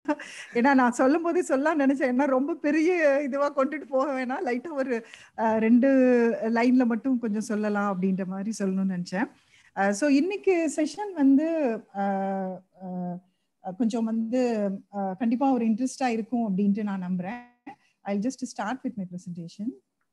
ஏன்னா நான் சொல்லும் போதே சொல்லலாம் நினைச்சேன் ஏன்னா ரொம்ப பெரிய இதுவா கொண்டுட்டு போக வேணாம் லைட்டா ஒரு அஹ், ரெண்டு லைன்ல மட்டும் கொஞ்சம் சொல்லலாம் அப்படின்ற மாதிரி சொல்லணும்னு நினைச்சேன் ஸோ இன்னைக்கு செஷன் வந்து அஹ், அஹ், கொஞ்சம் வந்து அஹ், கண்டிப்பா ஒரு இன்ட்ரெஸ்டா இருக்கும் அப்படின்ட்டு நான் நம்புறேன் I just start with my presentation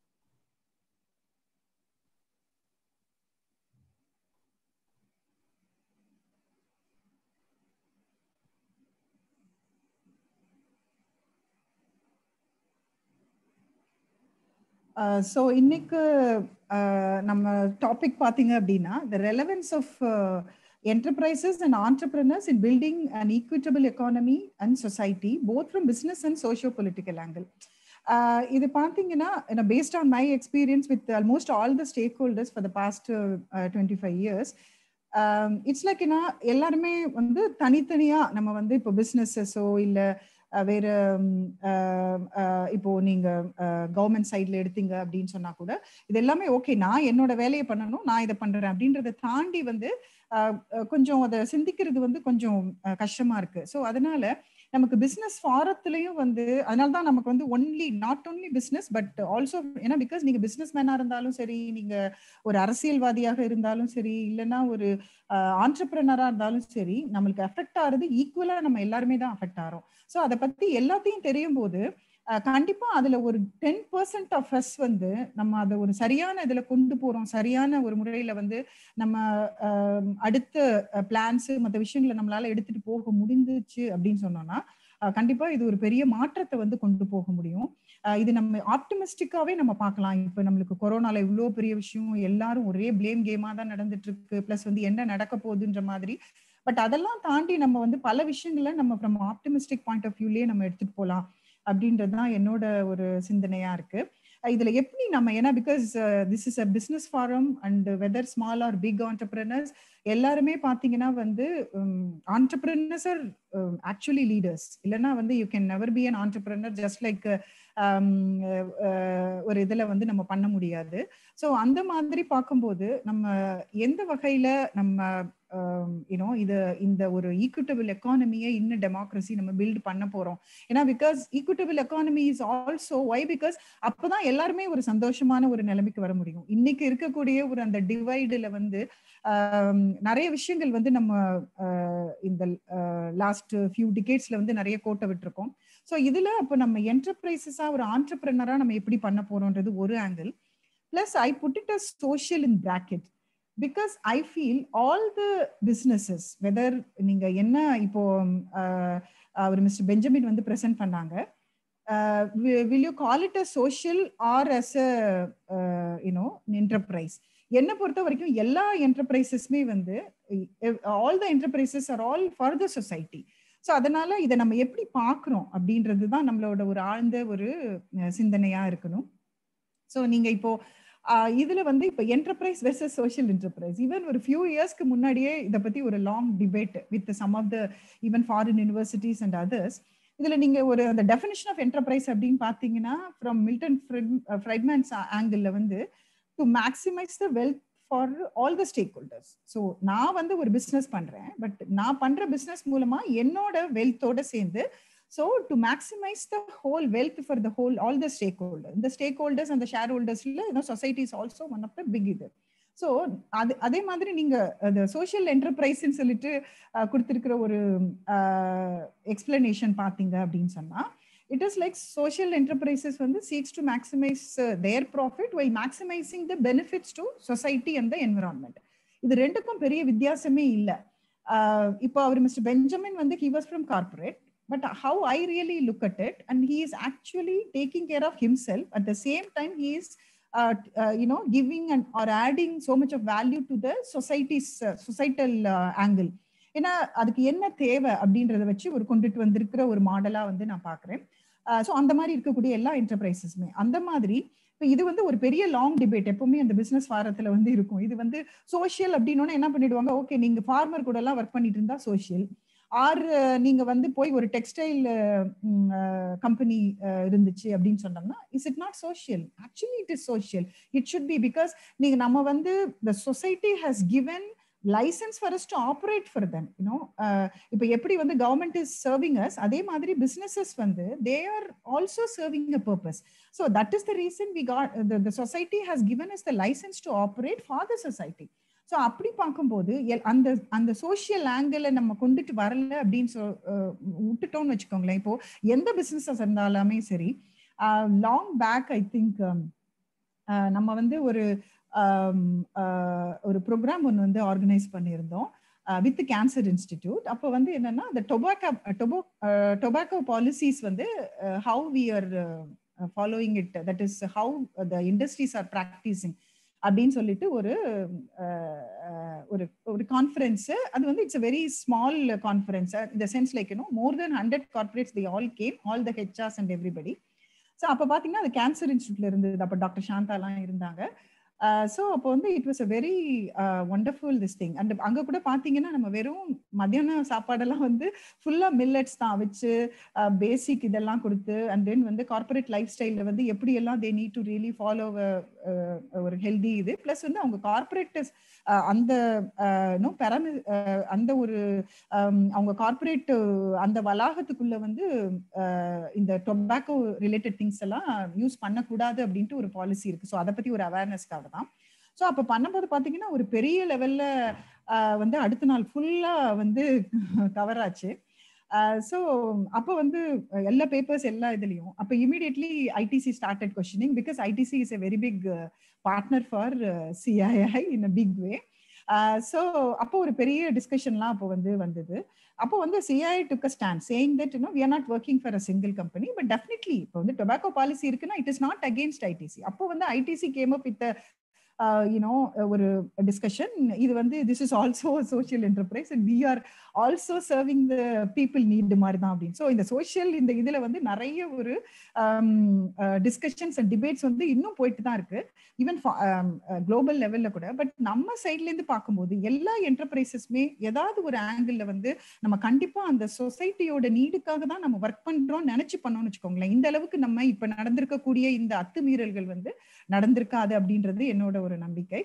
so இன்னைக்கு uh, நம்ம டாபிக் பார்த்தீங்க அப்படின்னா the relevance of enterprises and entrepreneurs in building an equitable economy and society, both from business and socio-political angle. Uh, இது பார்த்தீங்கன்னா based on my experience with almost all the stack holders for the past twenty five years it's like என்ன எல்லாருமே வந்து தனித்தனியா நம்ம வந்து இப்போ பிஸ்னஸஸோ இல்லை வேற இப்போ நீங்க கவர்மெண்ட் சைட்ல எடுத்தீங்க அப்படின்னு சொன்னா கூட இது எல்லாமே ஓகே நான் என்னோட வேலையை பண்ணணும் நான் இதை பண்றேன் அப்படின்றத தாண்டி வந்து கொஞ்சம் அதை சிந்திக்கிறது வந்து கொஞ்சம் கஷ்டமா இருக்கு ஸோ அதனால நமக்கு பிசினஸ் ஃபாரத்துலயும் வந்து அதனால தான் நமக்கு வந்து only not only business but also ஏன்னா பிகாஸ் நீங்க பிசினஸ் மேனா இருந்தாலும் சரி நீங்க ஒரு அரசியல்வாதியாக இருந்தாலும் சரி இல்லைன்னா ஒரு ஆண்டர்பிரனரா இருந்தாலும் சரி நம்மளுக்கு அஃபெக்ட் ஆகுறது ஈக்குவலா நம்ம எல்லாருமே தான் அஃபெக்ட் ஆகிறோம் ஸோ அதை பத்தி எல்லாத்தையும் தெரியும் போது கண்டிப்பா அதுல ஒரு டென் பர்சன்ட் ஆஃப் அஸ் வந்து நம்ம அதை ஒரு சரியான இதுல கொண்டு போறோம் சரியான ஒரு முறையில வந்து நம்ம அடுத்த பிளான்ஸ் மற்ற விஷயங்களை நம்மளால எடுத்துட்டு போக முடிஞ்சிச்சு அப்படின்னு சொன்னோம்னா கண்டிப்பா இது ஒரு பெரிய மாற்றத்தை வந்து கொண்டு போக முடியும் இது நம்ம ஆப்டிமிஸ்டிக்காவே நம்ம பார்க்கலாம் இப்ப நம்மளுக்கு கொரோனால இவ்வளோ பெரிய விஷயம் எல்லாரும் ஒரே பிளேம் கேமா தான் நடந்துட்டு இருக்கு பிளஸ் வந்து என்ன நடக்க போகுதுன்ற மாதிரி பட் அதெல்லாம் தாண்டி நம்ம வந்து பல விஷயங்களை நம்ம ஃப்ரம் ஆப்டிமிஸ்டிக் பாயிண்ட் ஆஃப் வியூலயே நம்ம எடுத்துட்டு போகலாம் அப்படின்றது தான் என்னோட ஒரு சிந்தனையா இருக்கு இதுல எப்படி நம்ம ஏன்னா because this is a business forum and whether small or big entrepreneurs எல்லாருமே பாத்தீங்கன்னா வந்து ஆண்டர்பிரினர்ஸ் ஆர் ஆக்சுவலி லீடர்ஸ் இல்லைன்னா வந்து you can never be an entrepreneur just like ஒரு இதுல வந்து நம்ம பண்ண முடியாது ஸோ அந்த மாதிரி பார்க்கும்போது நம்ம எந்த வகையில நம்ம யூனோ இது இந்த ஒரு ஈக்குட்டபிள் எக்கானமியை இன்னும் டெமோக்ரஸி நம்ம பில்ட் பண்ண போறோம் ஏன்னா because equitable economy is also why because அப்பதான் எல்லாருமே ஒரு சந்தோஷமான ஒரு நிலைமைக்கு வர முடியும் இன்னைக்கு இருக்கக்கூடிய ஒரு அந்த டிவைடுல வந்து நிறைய விஷயங்கள் வந்து நம்ம இந்த லாஸ்ட் ஃபியூ டிகேட்ஸ்ல வந்து நிறைய கோட்டை விட்டுருக்கோம் ஸோ இதுல அப்போ நம்ம என்டர்பிரைசஸா ஒரு ஆண்டர்பிரினரா நம்ம எப்படி பண்ண போறோம்ன்றது ஒரு angle plus I put it a social in bracket because I feel all the businesses whether நீங்க என்ன இப்போ அவர் மிஸ்டர் பெஞ்சமின் வந்து ப்ரெசென்ட் பண்ணாங்க will you call it a social or as a you know enterprise என்னை பொறுத்த வரைக்கும் எல்லா என்டர்பிரைசஸ்மே வந்து all the enterprises are all for the society so அதனால இதை நம்ம எப்படி பார்க்குறோம் அப்படின்றது தான் நம்மளோட ஒரு ஆழ்ந்த ஒரு சிந்தனையா இருக்கணும் ஸோ நீங்க இப்போ இதுல வந்து இப்போ enterprise versus social enterprise even ஒரு ஃபியூ இயர்ஸ்க்கு முன்னாடியே இதை பத்தி ஒரு long debate with some of the even foreign universities and others இதுல நீங்க ஒரு அந்த டெஃபினேஷன் ஆஃப் என்டர்பிரைஸ் அப்படின்னு பாத்தீங்கன்னா ஃப்ரம் மில்டன் ஃப்ரைட்மேன்ஸ் ஆங்கிள் வந்து to maximise the wealth for all the stack holders so நான் வந்து ஒரு பிஸ்னஸ் பண்றேன் பட் நான் பண்ற பிஸ்னஸ் மூலமா என்னோட வெல்த்தோட சேர்ந்து so to maximise the whole wealth for the whole all the stake holder இந்த ஸ்டேக் ஹோல்டர்ஸ் அந்த ஷேர் ஹோல்டர்ஸ்ல you know society is also one of the big இது ஸோ அது அதே மாதிரி நீங்க அந்த சோஷியல் என்டர்பிரைஸ்ன்னு சொல்லிட்டு கொடுத்துருக்கிற ஒரு எக்ஸ்பிளனேஷன் பார்த்தீங்க அப்படின்னு சொன்னா it is like social enterprises வந்து seeks to maximise their profit by maximising the benefits to society and the environment இது ரெண்டுக்கும் பெரிய வித்தியாசமே இல்லை இப்போ அவர் மிஸ்டர் பெஞ்சமின் வந்து he was from corporate but how i really look at it and he is actually taking care of himself at the same time he is uh, uh, you know giving and or adding so much of value to the society's uh, societal angle ஏன்னா அதுக்கு என்ன தேவை அப்படின்றத வச்சு ஒரு கொண்டுட்டு வந்திருக்கிற ஒரு மாடலா வந்து நான் பாக்குறேன் ஸோ அந்த மாதிரி இருக்கக்கூடிய எல்லா என்டர்பிரைசஸுமே அந்த மாதிரி இப்போ இது வந்து ஒரு பெரிய லாங் டிபேட் எப்பவுமே அந்த பிசினஸ் வாரத்துல வந்து இருக்கும் இது வந்து சோஷியல் அப்படின்னு என்ன பண்ணிடுவாங்க ஓகே நீங்க ஃபார்மர் கூட எல்லாம் ஒர்க் பண்ணிட்டு இருந்தா சோஷியல் ஆர் நீங்க வந்து போய் ஒரு டெக்ஸ்டைல் கம்பெனி இருந்துச்சு அப்படின்னு சொன்னோம்னா is it not social actually it is social it should be because நீங்க நம்ம வந்து the society has given licence for us to operate for them you know இப்போ எப்படி வந்து கவர்மெண்ட் இஸ் சர்விங் அஸ் அதே மாதிரி பிஸ்னஸஸ் வந்து they are also serving a purpose so that is the reason we got the society has given is the licence to operate for the society so அப்படி பார்க்கும்போது அந்த அந்த social ஆங்கிளை நம்ம கொண்டுட்டு வரல அப்படின்னு சொ விட்டுட்டோம்னு வச்சுக்கோங்களேன் இப்போ எந்த பிஸ்னஸஸ் இருந்தாலுமே சரி லாங் பேக் ஐ திங்க் நம்ம வந்து ஒரு ஒரு ப்ரோக்ராம் ஒன்று வந்து ஆர்கனைஸ் பண்ணியிருந்தோம் வித் கேன்சர் இன்ஸ்டிடியூட் அப்போ வந்து என்னன்னா இந்த டொபாக்கோ டொபோ டொபாக்கோ பாலிசிஸ் வந்து how we are following it that is how the industries are practising அப்படின்னு சொல்லிட்டு ஒரு ஒரு ஒரு கான்ஃபரன்ஸ் அது வந்து it's a very small conference இந்த sense like you know more than hundred corporates the all came all the HRs and everybody so அப்போ பார்த்தீங்கன்னா அது கேன்சர் இன்ஸ்டியூட்ல இருந்தது அப்போ டாக்டர் சாந்தாலாம் இருந்தாங்க ஸோ அப்போ வந்து it was a very wonderful this thing and அங்கே கூட பார்த்தீங்கன்னா நம்ம வெறும் மத்தியான சாப்பாடெல்லாம் வந்து ஃபுல்லாக மில்லட்ஸ் தான் வச்சு பேசிக் இதெல்லாம் கொடுத்து அண்ட் தென் வந்து கார்பரேட் லைஃப் ஸ்டைலில் வந்து எப்படியெல்லாம் they need to really follow ஒரு ஹெல்தி இது ப்ளஸ் வந்து அவங்க கார்பரேட் அந்த நோ பெரமி அந்த ஒரு அவங்க கார்பரேட் அந்த வளாகத்துக்குள்ள வந்து இந்த டொபாக்கோ ரிலேட்டட் திங்ஸ் எல்லாம் யூஸ் பண்ணக்கூடாது அப்படின்ட்டு ஒரு பாலிசி இருக்கு ஸோ அதை பத்தி ஒரு அவேர்னஸ்க்காக தான் ஸோ அப்போ பண்ணும்போது பார்த்தீங்கன்னா ஒரு பெரிய லெவல்ல வந்து அடுத்த நாள் ஃபுல்லா வந்து கவர் ஆச்சு ஸோ அப்போ வந்து எல்லா பேப்பர்ஸ் எல்லா இதுலையும் அப்போ immediately ITC started questioning because ITC is a very big partner for CII in a big way so அப்போ ஒரு பெரிய டிஸ்கஷன்லாம் அப்போ வந்து வந்தது அப்போ வந்து CII took a stand saying that you know we are not working for a single company but definitely இப்போ வந்து டொபாக்கோ பாலிசி இருக்குன்னா it is not against ITC அப்போ வந்து ITC came up with you know ஒரு டிஸ்கஷன் இது வந்து this is also social enterprise and we are also serving the people need மாதிரி தான் அப்படின்னு ஸோ இந்த சோஷியல் இந்த இதுல வந்து நிறைய ஒரு டிஸ்கஷன்ஸ் அண்ட் டிபேட்ஸ் வந்து இன்னும் போயிட்டு தான் இருக்கு ஈவன் குளோபல் லெவல்ல கூட பட் நம்ம சைட்ல இருந்து பார்க்கும்போது எல்லா என்டர்பிரைசஸ்மே ஏதாவது ஒரு ஆங்கிள் வந்து நம்ம கண்டிப்பா அந்த சொசைட்டியோட நீடுக்காக தான் நம்ம ஒர்க் பண்றோம் நினைச்சு பண்ணோம்னு வச்சுக்கோங்களேன் இந்த அளவுக்கு நம்ம இப்ப நடந்திருக்கக்கூடிய இந்த அத்துமீறல்கள் வந்து நடந்திருக்காது அப்படின்றது என்னோட ஒரு நம்பிக்கை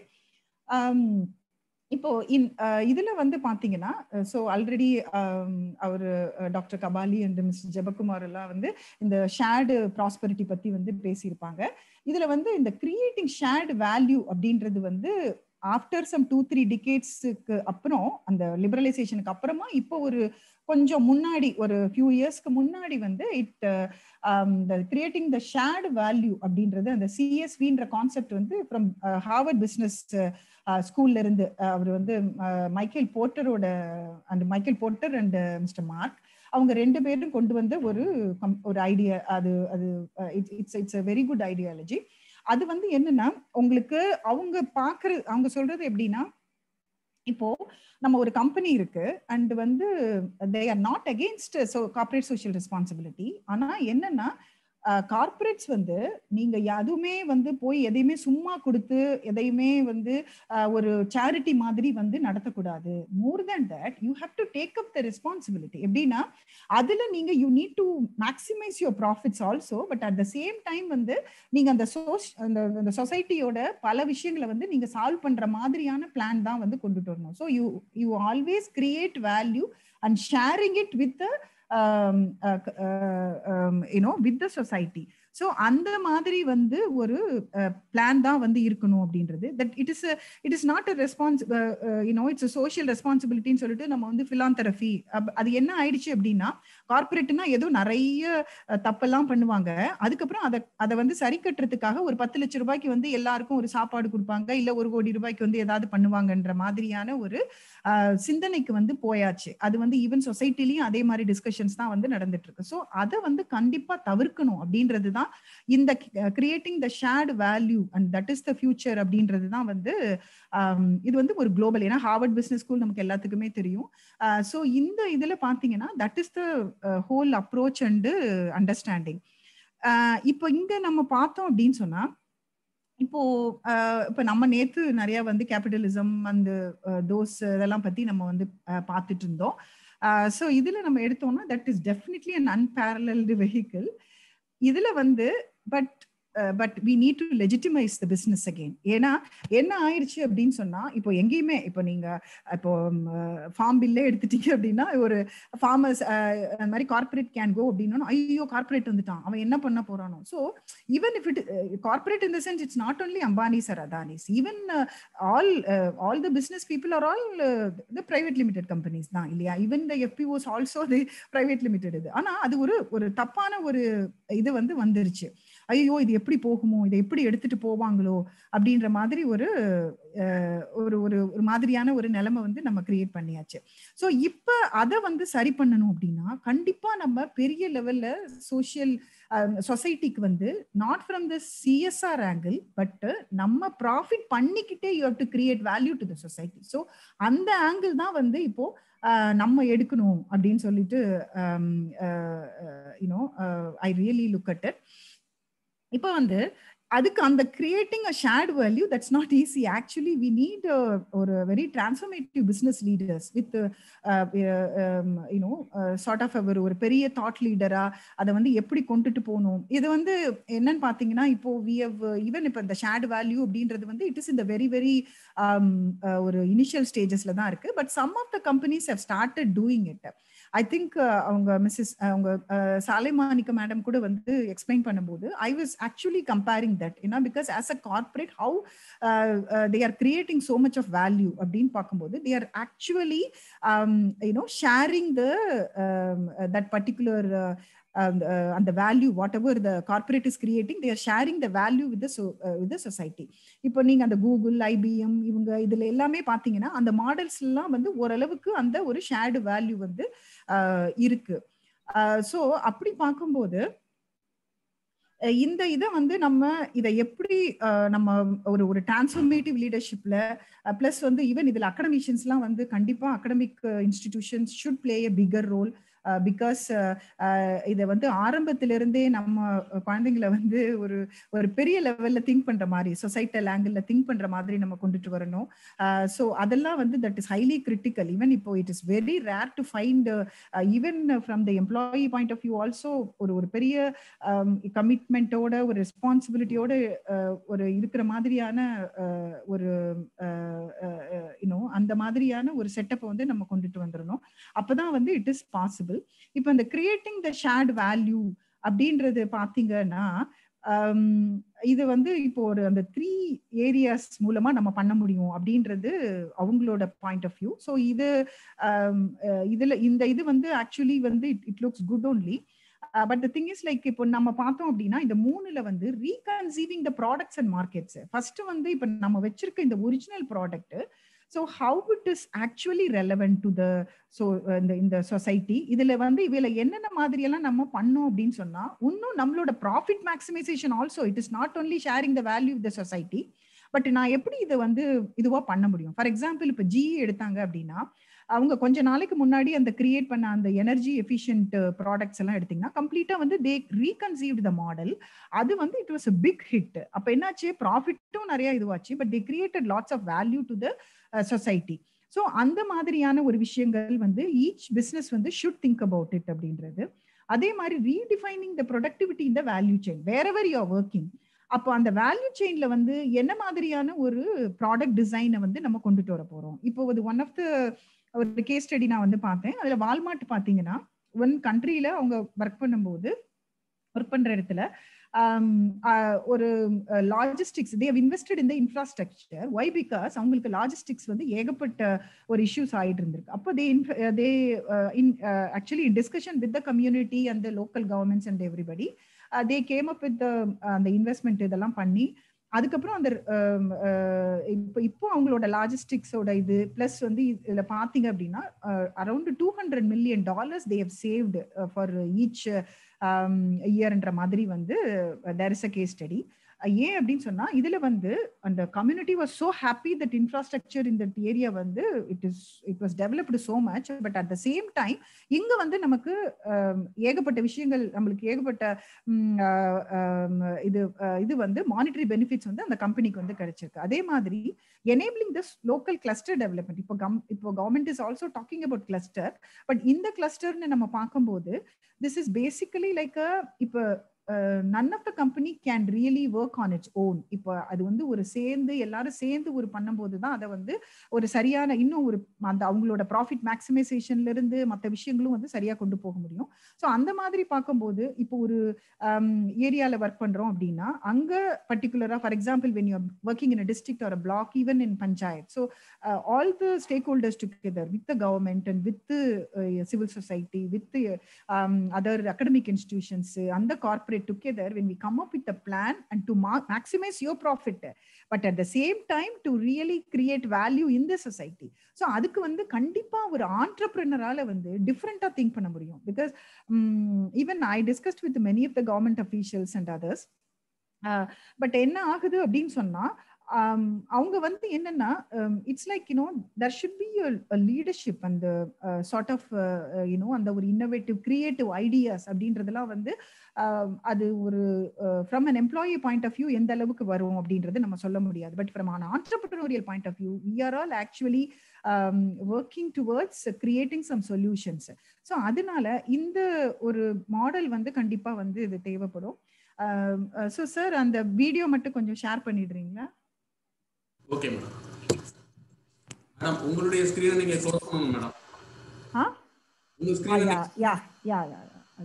இப்போ இன் இதுல வந்து பாத்தீங்கன்னா ஸோ ஆல்ரெடி அவர் doctor Kabali and mister Jebakumar எல்லாம் வந்து இந்த ஷேர்டு ப்ராஸ்பரிட்டி பத்தி வந்து பேசியிருப்பாங்க இதுல வந்து இந்த கிரியேட்டிங் ஷேர்டு வேல்யூ அப்படின்றது வந்து ஆஃப்டர் சம் டூ த்ரீ டிகேட்ஸுக்கு அப்புறம் அந்த லிபரலைசேஷனுக்கு அப்புறமா இப்போ ஒரு கொஞ்சம் முன்னாடி ஒரு ஃபியூ இயர்ஸ்க்கு முன்னாடி வந்து it creating the shared value அப்படின்றது அந்த சிஎஸ்வின்ற கான்செப்ட் வந்து ஃப்ரம் ஹார்வர்ட் பிஸ்னஸ் ஸ்கூல்ல இருந்து அவர் வந்து மைக்கேல் போர்ட்டரோட அந்த Michael Porter and mister Mark அவங்க ரெண்டு பேரும் கொண்டு வந்த ஒரு ஒரு ஐடியா அது அது it's it's a very good ideology அது வந்து என்னன்னா உங்களுக்கு அவங்க பாக்குற அவங்க சொல்றது எப்படின்னா இப்போ நம்ம ஒரு கம்பெனி இருக்கு அண்ட் வந்து they are not against so corporate social responsibility ஆனா என்னன்னா கார்பரேட்ஸ் வந்து நீங்க எதுவுமே வந்து போய் எதையுமே சும்மா கொடுத்து எதையுமே வந்து ஒரு சேரிட்டி மாதிரி வந்து நடத்தக்கூடாது more than that you have to take up the responsibility எப்படின்னா அதுல நீங்க you need to maximise your profits also but at the same time வந்து நீங்க அந்த சோஸ் அந்த சொசைட்டியோட பல விஷயங்களை வந்து நீங்க சால்வ் பண்ற மாதிரியான பிளான் தான் வந்து கொண்டுட்டு வரணும் so you you always create value and sharing it with you know with the society so அந்த மாதிரி வந்து ஒரு பிளான் தான் வந்து இருக்கணும் அப்படின்றது that it is it is not a response you know it's social ரெஸ்பான்சிபிலிட்டின்னு சொல்லிட்டு நம்ம வந்து பிலாந்தரஃபி அது என்ன ஆயிடுச்சு அப்படின்னா கார்பரேட்னா ஏதோ நிறைய தப்பெல்லாம் பண்ணுவாங்க அதுக்கப்புறம் அதை அதை வந்து சரி கட்டுறதுக்காக ஒரு பத்து லட்சம் ரூபாய்க்கு வந்து எல்லாருக்கும் ஒரு சாப்பாடு கொடுப்பாங்க இல்ல ஒரு கோடி ரூபாய்க்கு வந்து ஏதாவது பண்ணுவாங்கன்ற மாதிரியான ஒரு சிந்தனைக்கு வந்து போயாச்சு அது வந்து ஈவன் சொசைட்டிலையும் அதே மாதிரி டிஸ்கஷன்ஸ் தான் வந்து நடந்துட்டு இருக்கு ஸோ அதை வந்து கண்டிப்பா தவிர்க்கணும் அப்படின்றது தான் இந்த creating the shared value and that is the future அப்படின்றது தான் வந்து இது வந்து ஒரு குளோபல் ஏன்னா ஹார்வர்ட் பிசினஸ் ஸ்கூல் நமக்கு எல்லாத்துக்குமே தெரியும் ஸோ இந்த இதுல பாத்தீங்கன்னா that is the whole approach and understanding இப்போ இங்க நம்ம பார்த்தோம் அப்படின்னு சொன்னா இப்போ இப்போ நம்ம நேத்து நிறைய வந்து கேபிட்டலிசம் அந்த தோஸ் இதெல்லாம் பத்தி நம்ம வந்து பார்த்துட்டு இருந்தோம் ஸோ இதுல நம்ம எடுத்தோம்னா that is definitely an unparalleled vehicle இதுல வந்து but but we need to legitimise the business again ஏன்னா என்ன ஆயிடுச்சு அப்படின்னு சொன்னா இப்போ எங்கேயுமே இப்போ நீங்க இப்போ ஃபார்ம் பில்லே எடுத்துட்டீங்க அப்படின்னா ஒரு ஃபார்மர்ஸ் அந்த மாதிரி கார்பரேட் கேன் கோ அப்படின்னா ஐயோ கார்பரேட் வந்துட்டான் அவன் என்ன பண்ண போறானோ so even if it corporate in the sense it's not only Ambanis or Adanis even all all the business people are all the private limited companies தான் இல்லையா even the FPOs also the private limited இது ஆனா அது ஒரு ஒரு தப்பான ஒரு இது வந்து வந்துருச்சு ஐயோ இது எப்படி போகுமோ இதை எப்படி எடுத்துட்டு போவாங்களோ அப்படின்ற மாதிரி ஒரு ஒரு ஒரு ஒரு மாதிரியான ஒரு நிலைமை வந்து நம்ம கிரியேட் பண்ணியாச்சு ஸோ இப்போ அதை வந்து சரி பண்ணணும் அப்படின்னா கண்டிப்பா நம்ம பெரிய லெவல்ல சோசியல் சொசைட்டிக்கு வந்து not from the CSR angle but நம்ம ப்ராஃபிட் பண்ணிக்கிட்டே you have to create value to the society so அந்த ஆங்கிள் தான் வந்து இப்போ நம்ம எடுக்கணும் அப்படின்னு சொல்லிட்டு you know I really look at it இப்போ வந்து அதுக்கு அந்த creating a shared value that's not easy actually we need ஒரு very transformative business leaders with you know sort of ஒரு ஒரு பெரிய தாட் லீடரா அதை வந்து எப்படி கொண்டுட்டு போகணும் இது வந்து என்னன்னு பார்த்தீங்கன்னா இப்போ வி ஹவ் ஈவன் இப்போ இந்த ஷேர்ட் வேல்யூ அப்படின்றது வந்து இட் இஸ் இந்த வெரி வெரி ஒரு இனிஷியல் ஸ்டேஜஸ்ல தான் இருக்கு but some of the companies have started doing it I think அவங்க மிஸ்ஸஸ் அவங்க சாலைமானிக்க மேடம் கூட வந்து எக்ஸ்பிளைன் பண்ணும்போது I was actually comparing that ஏன்னா because as a corporate how they are creating so much of value அப்படின்னு பார்க்கும்போது they are actually you know sharing the that particular அந்த value whatever the corporate is creating there sharing the value with with society இப்போ நீங்க அந்த Google IBM இவங்க இதுல எல்லாமே பாத்தீங்கன்னா அந்த மாடல்ஸ் எல்லாம் வந்து ஓரளவுக்கு அந்த ஒரு ஷேர்டு வேல்யூ வந்து இருக்கு ஸோ அப்படி பார்க்கும்போது இந்த இதை வந்து நம்ம இதை எப்படி நம்ம ஒரு ஒரு டிரான்ஸ்ஃபர்மேட்டிவ் லீடர்ஷிப்ல பிளஸ் வந்து ஈவன் இதுல அகடமிஷியன்ஸ்லாம் வந்து கண்டிப்பா academic institutions should play a bigger role because இதை வந்து ஆரம்பத்திலிருந்தே நம்ம குழந்தைங்களை வந்து ஒரு ஒரு பெரிய லெவல்ல திங்க் பண்ற மாதிரி சொசைட்டல் ஆங்கிள் திங்க் பண்ற மாதிரி நம்ம கொண்டுட்டு வரணும் ஸோ அதெல்லாம் வந்து that is highly critical even இப்போ it is very rare to find even from the employee point of view also ஒரு ஒரு பெரிய கமிட்மெண்ட்டோட ஒரு ரெஸ்பான்சிபிலிட்டியோட ஒரு இருக்கிற மாதிரியான ஒரு யூனோ அந்த மாதிரியான ஒரு செட்டப்பை வந்து நம்ம கொண்டுட்டு வந்துடணும் அப்பதான் வந்து இட் இஸ் பாசிபிள் இப்போ இந்த கிரியேட்டிங் த ஷேர்ட் வேல்யூ அப்படின்றது பாத்தீங்கன்னா இது வந்து இப்போ ஒரு அந்த த்ரீ ஏரியாஸ் மூலமா நம்ம பண்ண முடியும் அப்படின்றது அவங்களோட பாயிண்ட் ஆஃப் வியூ ஸோ இது இதுல இந்த இது வந்து ஆக்சுவலி வந்து it looks good only but the thing is like இப்போ நம்ம பார்த்தோம் அப்படின்னா இந்த மூணுல வந்து reconceiving the products and markets first வந்து இப்போ நம்ம வச்சிருக்க இந்த original product so how it is actually relevant to the so இந்த இந்த சொசைட்டி இதுல வந்து இதில் என்னென்ன மாதிரியெல்லாம் நம்ம பண்ணோம் அப்படின்னு சொன்னா இன்னும் நம்மளோட profit maximisation also it is not only sharing the value the society but நான் எப்படி இதை வந்து இதுவா பண்ண முடியும் ஃபார் எக்ஸாம்பிள் இப்போ ஜிஇ எடுத்தாங்க அப்படின்னா அவங்க கொஞ்ச நாளைக்கு முன்னாடி அந்த கிரியேட் பண்ண அந்த எனர்ஜி எஃபிஷியன்ட் ப்ராடக்ட்ஸ் எல்லாம் எடுத்தீங்கன்னா கம்ப்ளீட்டா வந்து தே ரீகன்சீவ்ட் த மாடல் அது வந்து it was a big hit அப்ப என்னாச்சு ப்ராஃபிட்டும் நிறைய இதுவாச்சு but they created lots of value to the society so அந்த மாதிரியான ஒரு விஷயங்கள் வந்து ஈச் பிஸ்னஸ் வந்து ஷுட் திங்க் அபவுட் இட் அப்படின்றது அதே மாதிரி ரீடிஃபைனிங் த ப்ரொடக்டிவிட்டி இந்த value chain wherever you are working அப்போ அந்த வேல்யூ செயின்ல வந்து என்ன மாதிரியான ஒரு ப்ராடக்ட் டிசைனை வந்து நம்ம கொண்டுட்டு வர போறோம் இப்போ இது ஒன் ஆஃப் த ஒரு கேஸ் ஸ்டடி நான் வந்து பார்த்தேன் அதுல வால்மார்ட் பாத்தீங்கன்னா ஒன் கண்ட்ரியில அவங்க ஒர்க் பண்ணும்போது ஒர்க் பண்ற இடத்துல ஒரு லாஜிஸ்டிக்ஸ் தேவ் இன்வெஸ்டட் இந்த இன்ஃப்ராஸ்ட்ரக்சர் ஒய் பிகாஸ் அவங்களுக்கு லாஜிஸ்டிக்ஸ் வந்து ஏகப்பட்ட ஒரு இஷ்யூஸ் ஆயிட்டு இருந்திருக்கு அப்போ they they in actually in discussion with the community and local governments and everybody they came up with அந்த இன்வெஸ்ட்மெண்ட் இதெல்லாம் பண்ணி அதுக்கப்புறம் அந்த இப்போ இப்போ அவங்களோட லாஜிஸ்டிக்ஸோட இது பிளஸ் வந்து இதுல பாத்தீங்க அப்படின்னா around two hundred million dollars they've saved for each இயர்ன்ற மாதிரி வந்து there is a case study ஏன் அப்படின்னு சொன்னா இதுல வந்து அந்த community was so happy that infrastructure இந்த ஏரியா வந்து it is it was developed so much but at the same time இங்க வந்து நமக்கு ஏகப்பட்ட விஷயங்கள் நம்மளுக்கு ஏகப்பட்ட இது இது வந்து மானிட்டரி பெனிஃபிட்ஸ் வந்து அந்த கம்பெனிக்கு வந்து கிடைச்சிருக்கு அதே மாதிரி enabling this local cluster development இப்போ கம் இப்போ government is also talking about cluster but இந்த கிளஸ்டர்னு நம்ம பார்க்கும்போது திஸ் இஸ் பேசிக்கலி லைக் இப்போ none of the company can really work on its own இப்போ அது வந்து ஒரு சேர்ந்து எல்லாரும் சேர்ந்து ஒரு பண்ணும்போது தான் அதை வந்து ஒரு சரியான இன்னும் ஒரு அந்த அவங்களோட ப்ராஃபிட் மேக்சிமைசேஷன்ல இருந்து மற்ற விஷயங்களும் வந்து சரியா கொண்டு போக முடியும் ஸோ அந்த மாதிரி பார்க்கும்போது இப்போ ஒரு ஏரியாவில் ஒர்க் பண்றோம் அப்படின்னா அங்க பர்டிகுலரா for example when you working in district or block even in panchayat so all the stack stakeholders together with the government and with civil society with other academic institutions அந்த corporate together when we come up with a plan and to maximise your profit but at the same time to really create value in the society so அதுக்கு வந்து கண்டிப்பா ஒரு ஆண்டர்பிரினரால வந்து டிஃப்ரெண்டா think பண்ண முடியும் because even I discussed with many of the government officials and others but என்ன ஆகுது அப்படின்னு சொன்னா அவங்க வந்து என்னன்னா it's like you know there should be leadership அந்த சார்ட் ஆஃப் யூனோ அந்த ஒரு இன்னோவேட்டிவ் கிரியேட்டிவ் ஐடியாஸ் அப்படின்றதெல்லாம் வந்து அது ஒரு from an employee point of view எந்த அளவுக்கு வரும் அப்படின்றது நம்ம சொல்ல முடியாது but from an entrepreneurial point of view we are all actually working towards creating some solutions so அதனால இந்த ஒரு மாடல் வந்து கண்டிப்பா வந்து இது தேவைப்படும் ஸோ சார் அந்த வீடியோ மட்டும் கொஞ்சம் ஷேர் பண்ணிடுறீங்களா ஓகே மேடம் மேடம் உங்களுடைய ஸ்கிரீனை நீங்க க்ளோஸ் பண்ணணும் மேடம் ஆ உங்க ஸ்கிரீனை yeah yeah yeah yeah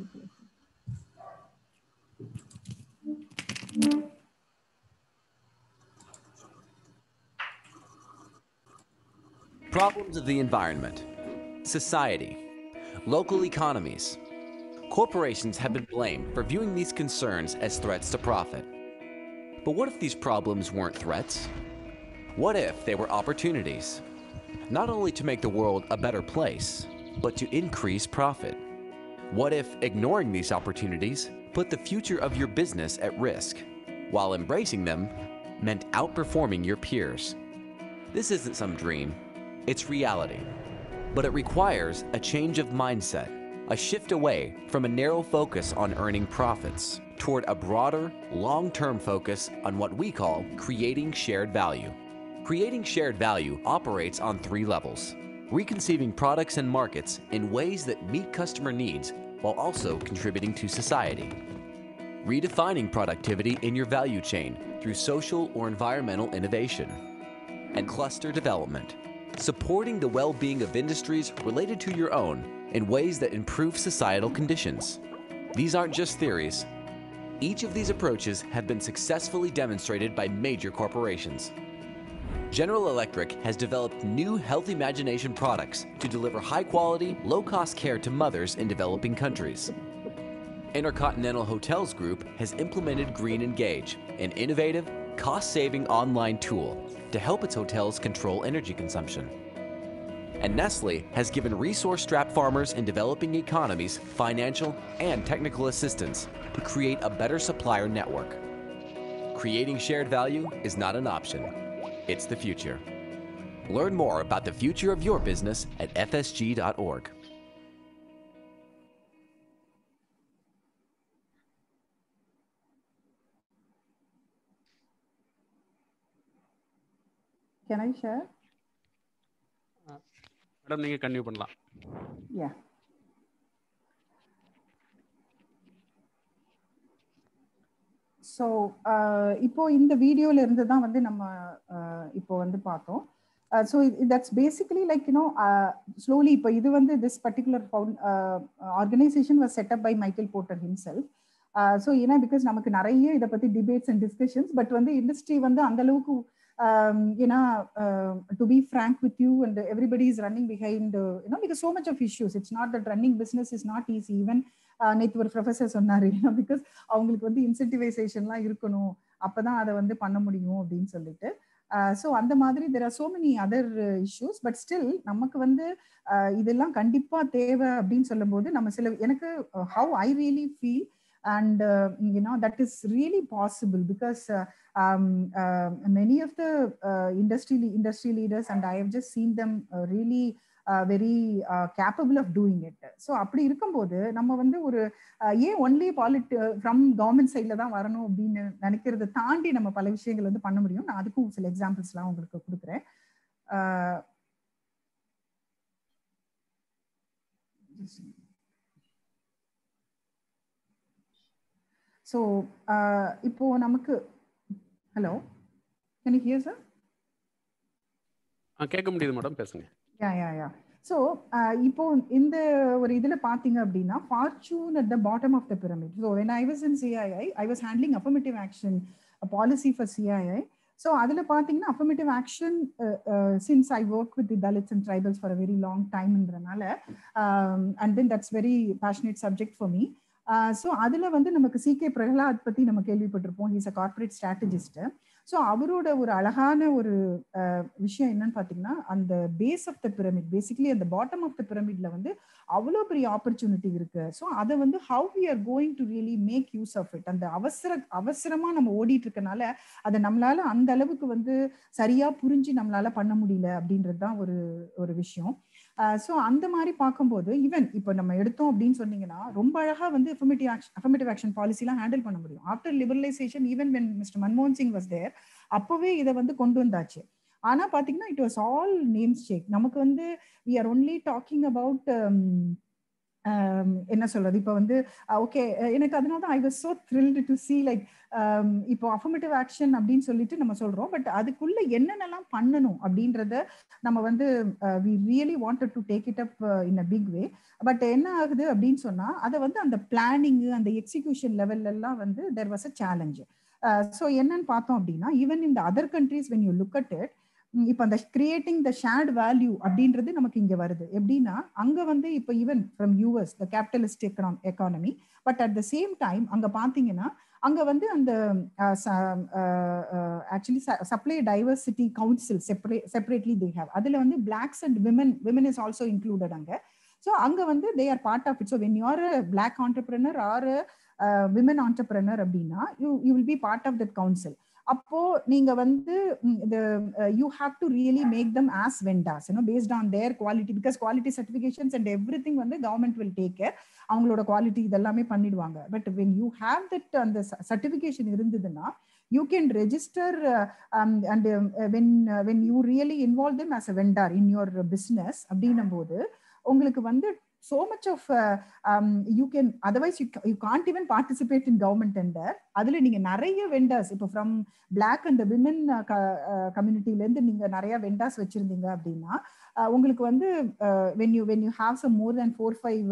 Problems of the environment, society, local economies. Corporations have been blamed for viewing these concerns as threats to profit. But what if these problems weren't threats? What if they were opportunities? Not only to make the world a better place, but to increase profit. What if ignoring these opportunities put the future of your business at risk, while embracing them meant outperforming your peers? This isn't some dream, it's reality. But it requires a change of mindset, a shift away from a narrow focus on earning profits toward a broader, long term focus on what we call creating shared value. Creating shared value operates on three levels reconceiving products and markets in ways that meet customer needs while also contributing to society. Redefining productivity in your value chain through social or environmental innovation. And cluster development, supporting the well being of industries related to your own in ways that improve societal conditions. These aren't just theories. Each of these approaches have been successfully demonstrated by major corporations. General Electric has developed new health imagination products to deliver high quality, low cost care to mothers in developing countries. Intercontinental Hotels Group has implemented Green Engage, an innovative, cost saving online tool to help its hotels control energy consumption. And Nestle has given resource strapped farmers in developing economies financial and technical assistance to create a better supplier network. Creating shared value is not an option, it's the future. Learn more about the future of your business at fsg.org. Can I share? Madam நீங்க continue பண்ணலாம் Yeah. So இப்போ இந்த வீடியோல இருந்து தான் வந்து நம்ம uh, இப்போ வந்து பார்த்தோம் so that's basically like you know slowly இப்போ இது வந்து this particular found organisation was set up by Michael Porter himself so ஏன்னா பிகாஸ் நமக்கு நிறைய இதை பத்தி டிபேட்ஸ் அண்ட் டிஸ்கஷன்ஸ் பட் வந்து இண்டஸ்ட்ரி வந்து அந்த அளவுக்கு ஏன்னா to be frank with you and everybody is running behind you know because so much of issues it's not that running business is not easy even நேற்று ஒரு ப்ரொஃபஸர் சொன்னார் because அவங்களுக்கு வந்து இன்சென்டிவைசேஷன்லாம் இருக்கணும் அப்பதான் அதை வந்து பண்ண முடியும் அப்படின்னு சொல்லிட்டு ஸோ அந்த மாதிரி there are so many other issues but still நமக்கு வந்து இதெல்லாம் கண்டிப்பா தேவை அப்படின்னு சொல்லும்போது நம்ம சில எனக்கு how I really feel and uh, you know that is really possible because uh, um, uh, many of the industry industry leaders and i have just seen them really very capable of doing it so அப்படி இருக்கும்போது நம்ம வந்து ஒரு ஏன் only பாலிட் from government சைடில் தான் வரணும் அப்படின்னு நினைக்கிறத தாண்டி நம்ம பல விஷயங்கள் வந்து பண்ண முடியும் நான் அதுக்கும் சில எக்ஸாம்பிள்ஸ்லாம் உங்களுக்கு கொடுக்குறேன் ஸோ இப்போ நமக்கு hello can you hear sir ஆ கேட்க முடியுது மேடம் பேசுங்க யா யா யா ஸோ இப்போ இந்த ஒரு இதில் பார்த்தீங்க அப்படின்னா fortune at the bottom of the pyramid so when I was in CII I was handling affirmative action policy for CII so அதில் பார்த்தீங்கன்னா affirmative action since I work with the Dalits and tribals for a very long டைம்ன்றனால and then that's very passionate subject for me so அதில் வந்து நமக்கு C K Prahalad பற்றி நம்ம கேள்விப்பட்டிருப்போம் he's a corporate strategist so அவரோட ஒரு அழகான ஒரு விஷயம் என்னன்னு பார்த்தீங்கன்னா அந்த base of the pyramid basically அந்த பாட்டம் ஆஃப் த பிரமிட்ல வந்து அவ்வளோ பெரிய ஆப்பர்ச்சுனிட்டி இருக்கு ஸோ அதை வந்து how we are going to really make use of it அந்த அவசர அவசரமா நம்ம ஓடிட்டு இருக்கனால அதை நம்மளால அந்த அளவுக்கு வந்து சரியா புரிஞ்சு நம்மளால பண்ண முடியல அப்படின்றது தான் ஒரு ஒரு விஷயம் ஸோ அந்த மாதிரி பார்க்கும்போது ஈவன் இப்போ நம்ம எடுத்தோம் அப்படின்னு சொன்னீங்கன்னா ரொம்ப அழகா வந்து அஃபர்மேட்டிவ் ஆக்ஷன் அஃபர்மேட்டிவ் ஆக்ஷன் பாலிசிலாம் ஹேண்டில் பண்ண முடியும் after liberalisation even when mister மன்மோகன் சிங் வாஸ் தேர் அப்போவே இதை வந்து கொண்டு வந்தாச்சு ஆனா பாத்தீங்கன்னா it was all namesake நமக்கு வந்து we are only talking about என்ன சொல்றது இப்போ வந்து ஓகே எனக்கு அதனால தான் I was so thrilled to see like இப்போ அஃபர்மேட்டிவ் ஆக்ஷன் அப்படின்னு சொல்லிட்டு நம்ம சொல்றோம் பட் அதுக்குள்ள என்னென்னலாம் பண்ணணும் அப்படின்றத நம்ம வந்து we really wanted to take it up in a big way but என்ன ஆகுது அப்படின்னு சொன்னா அதை வந்து அந்த பிளானிங் அந்த எக்ஸிக்யூஷன் லெவல்ல எல்லாம் வந்து there was a challenge so என்னன்னு பார்த்தோம் அப்படின்னா ஈவன் இந்த other countries when you look at it இப்போ அந்த கிரியேட்டிங் த ஷேர்ட் வேல்யூ அப்படின்றது நமக்கு இங்க வருது எப்படின்னா அங்க வந்து இப்போ even from US the capitalist economy economy but at the same time அங்க பாத்தீங்கன்னா அங்க வந்து அந்த actually supply diversity council separate separately they have அதுல வந்து blacks and women women is also included அங்க ஸோ அங்க வந்து they are part of it so when you're black entrepreneur or women entrepreneur அப்படின்னா you you will be part of that council அப்போ நீங்க வந்து இந்த you have to really make them as vendors you know based on their quality because quality certifications and every thing வந்து government will take care அவங்களோட quality இதெல்லாமே பண்ணிடுவாங்க but when you have that அந்த certification இருந்ததுன்னா you can register and when when you really involve them as a vendor in your business அப்படின்னும் போது உங்களுக்கு வந்து so much of uh, um, you can otherwise you, you can't even participate in government tender அதுல நீங்க நிறைய vendors இப்போ from black and women கம்யூனிட்டில இருந்து நீங்க நிறைய வெண்டர்ஸ் வச்சிருந்தீங்க அப்படின்னா உங்களுக்கு வந்து when you when you have some more than four five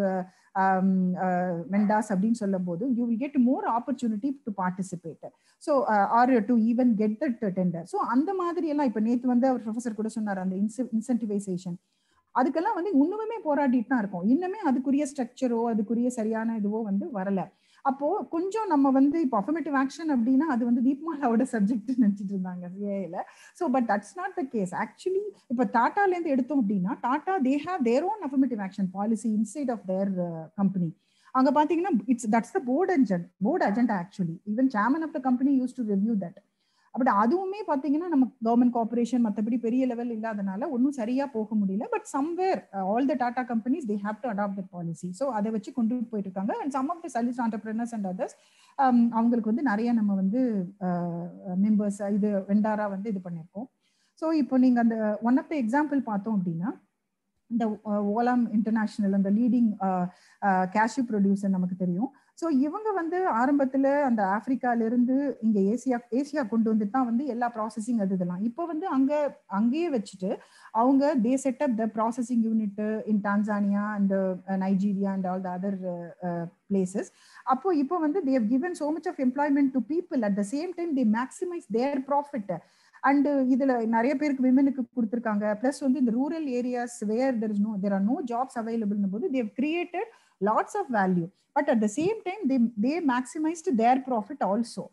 vendors அப்படின்னு சொல்லும் போது you will get more opportunity to participate so or to even get that tender so அந்த மாதிரி எல்லாம் இப்போ நேற்று வந்து அவர் ப்ரொஃபசர் கூட சொன்னார் அந்த இன்சென்டிவைசேஷன் அதுக்கெல்லாம் வந்து இன்னுமே போராடிட்டு தான் இருக்கும் இன்னுமே அதுக்குரிய ஸ்ட்ரக்சரோ அதுக்குரிய சரியான இதுவோ வந்து வரல அப்போ கொஞ்சம் நம்ம வந்து இப்போ அஃபர்மேட்டிவ் ஆக்ஷன் அப்படின்னா அது வந்து தீப்மாலாவோட சப்ஜெக்ட் நினைச்சிட்டு இருந்தாங்க சிஏல so but that's not the case actually இப்போ டாட்டால இருந்து எடுத்தோம் அப்படின்னா Tata they have their own affirmative action policy inside of their company அங்க பாத்தீங்கன்னா it's that's the board agenda board agenda actually even chairman of the company use to review that but அதுவுமே பாத்தீங்கன்னா நம்ம கவர்மெண்ட் கார்பரேஷன் மற்றபடி பெரிய level இல்லாதனால ஒன்றும் சரியா போக முடியல but somewhere all the Tata companies they have to adapt that policy so அதை வச்சு கொண்டு போயிட்டு இருக்காங்க and some of the service entrepreneurs and others அவங்களுக்கு வந்து நிறைய நம்ம வந்து மெம்பர்ஸ் இது வெண்டாரா வந்து இது பண்ணியிருக்கோம் ஸோ இப்போ நீங்க அந்த ஒன் ஆஃப் த எக்ஸாம்பிள் பார்த்தோம் அப்படின்னா இந்த ஓலாம் இன்டர்நேஷனல் அந்த லீடிங் கேஷ்யூ ப்ரொடியூசர் நமக்கு தெரியும் ஸோ இவங்க வந்து ஆரம்பத்தில் அந்த ஆப்பிரிக்கால இருந்து இங்க ஏசியா ஏசியா கொண்டு வந்து தான் வந்து எல்லா ப்ராசஸிங் அது இதெல்லாம் இப்போ வந்து அங்க அங்கேயே வச்சுட்டு அவங்க they set up the processing unit in Tanzania and Nigeria and all the other places அப்போ இப்போ வந்து they've given so much of employment to people at the same time they maximise their profit and இதுல நிறைய பேருக்கு விமனுக்கு கொடுத்துருக்காங்க plus வந்து இந்த rural areas where there is no there are no jobs available போது they've created lots of value but at the same time they they maximised their profit also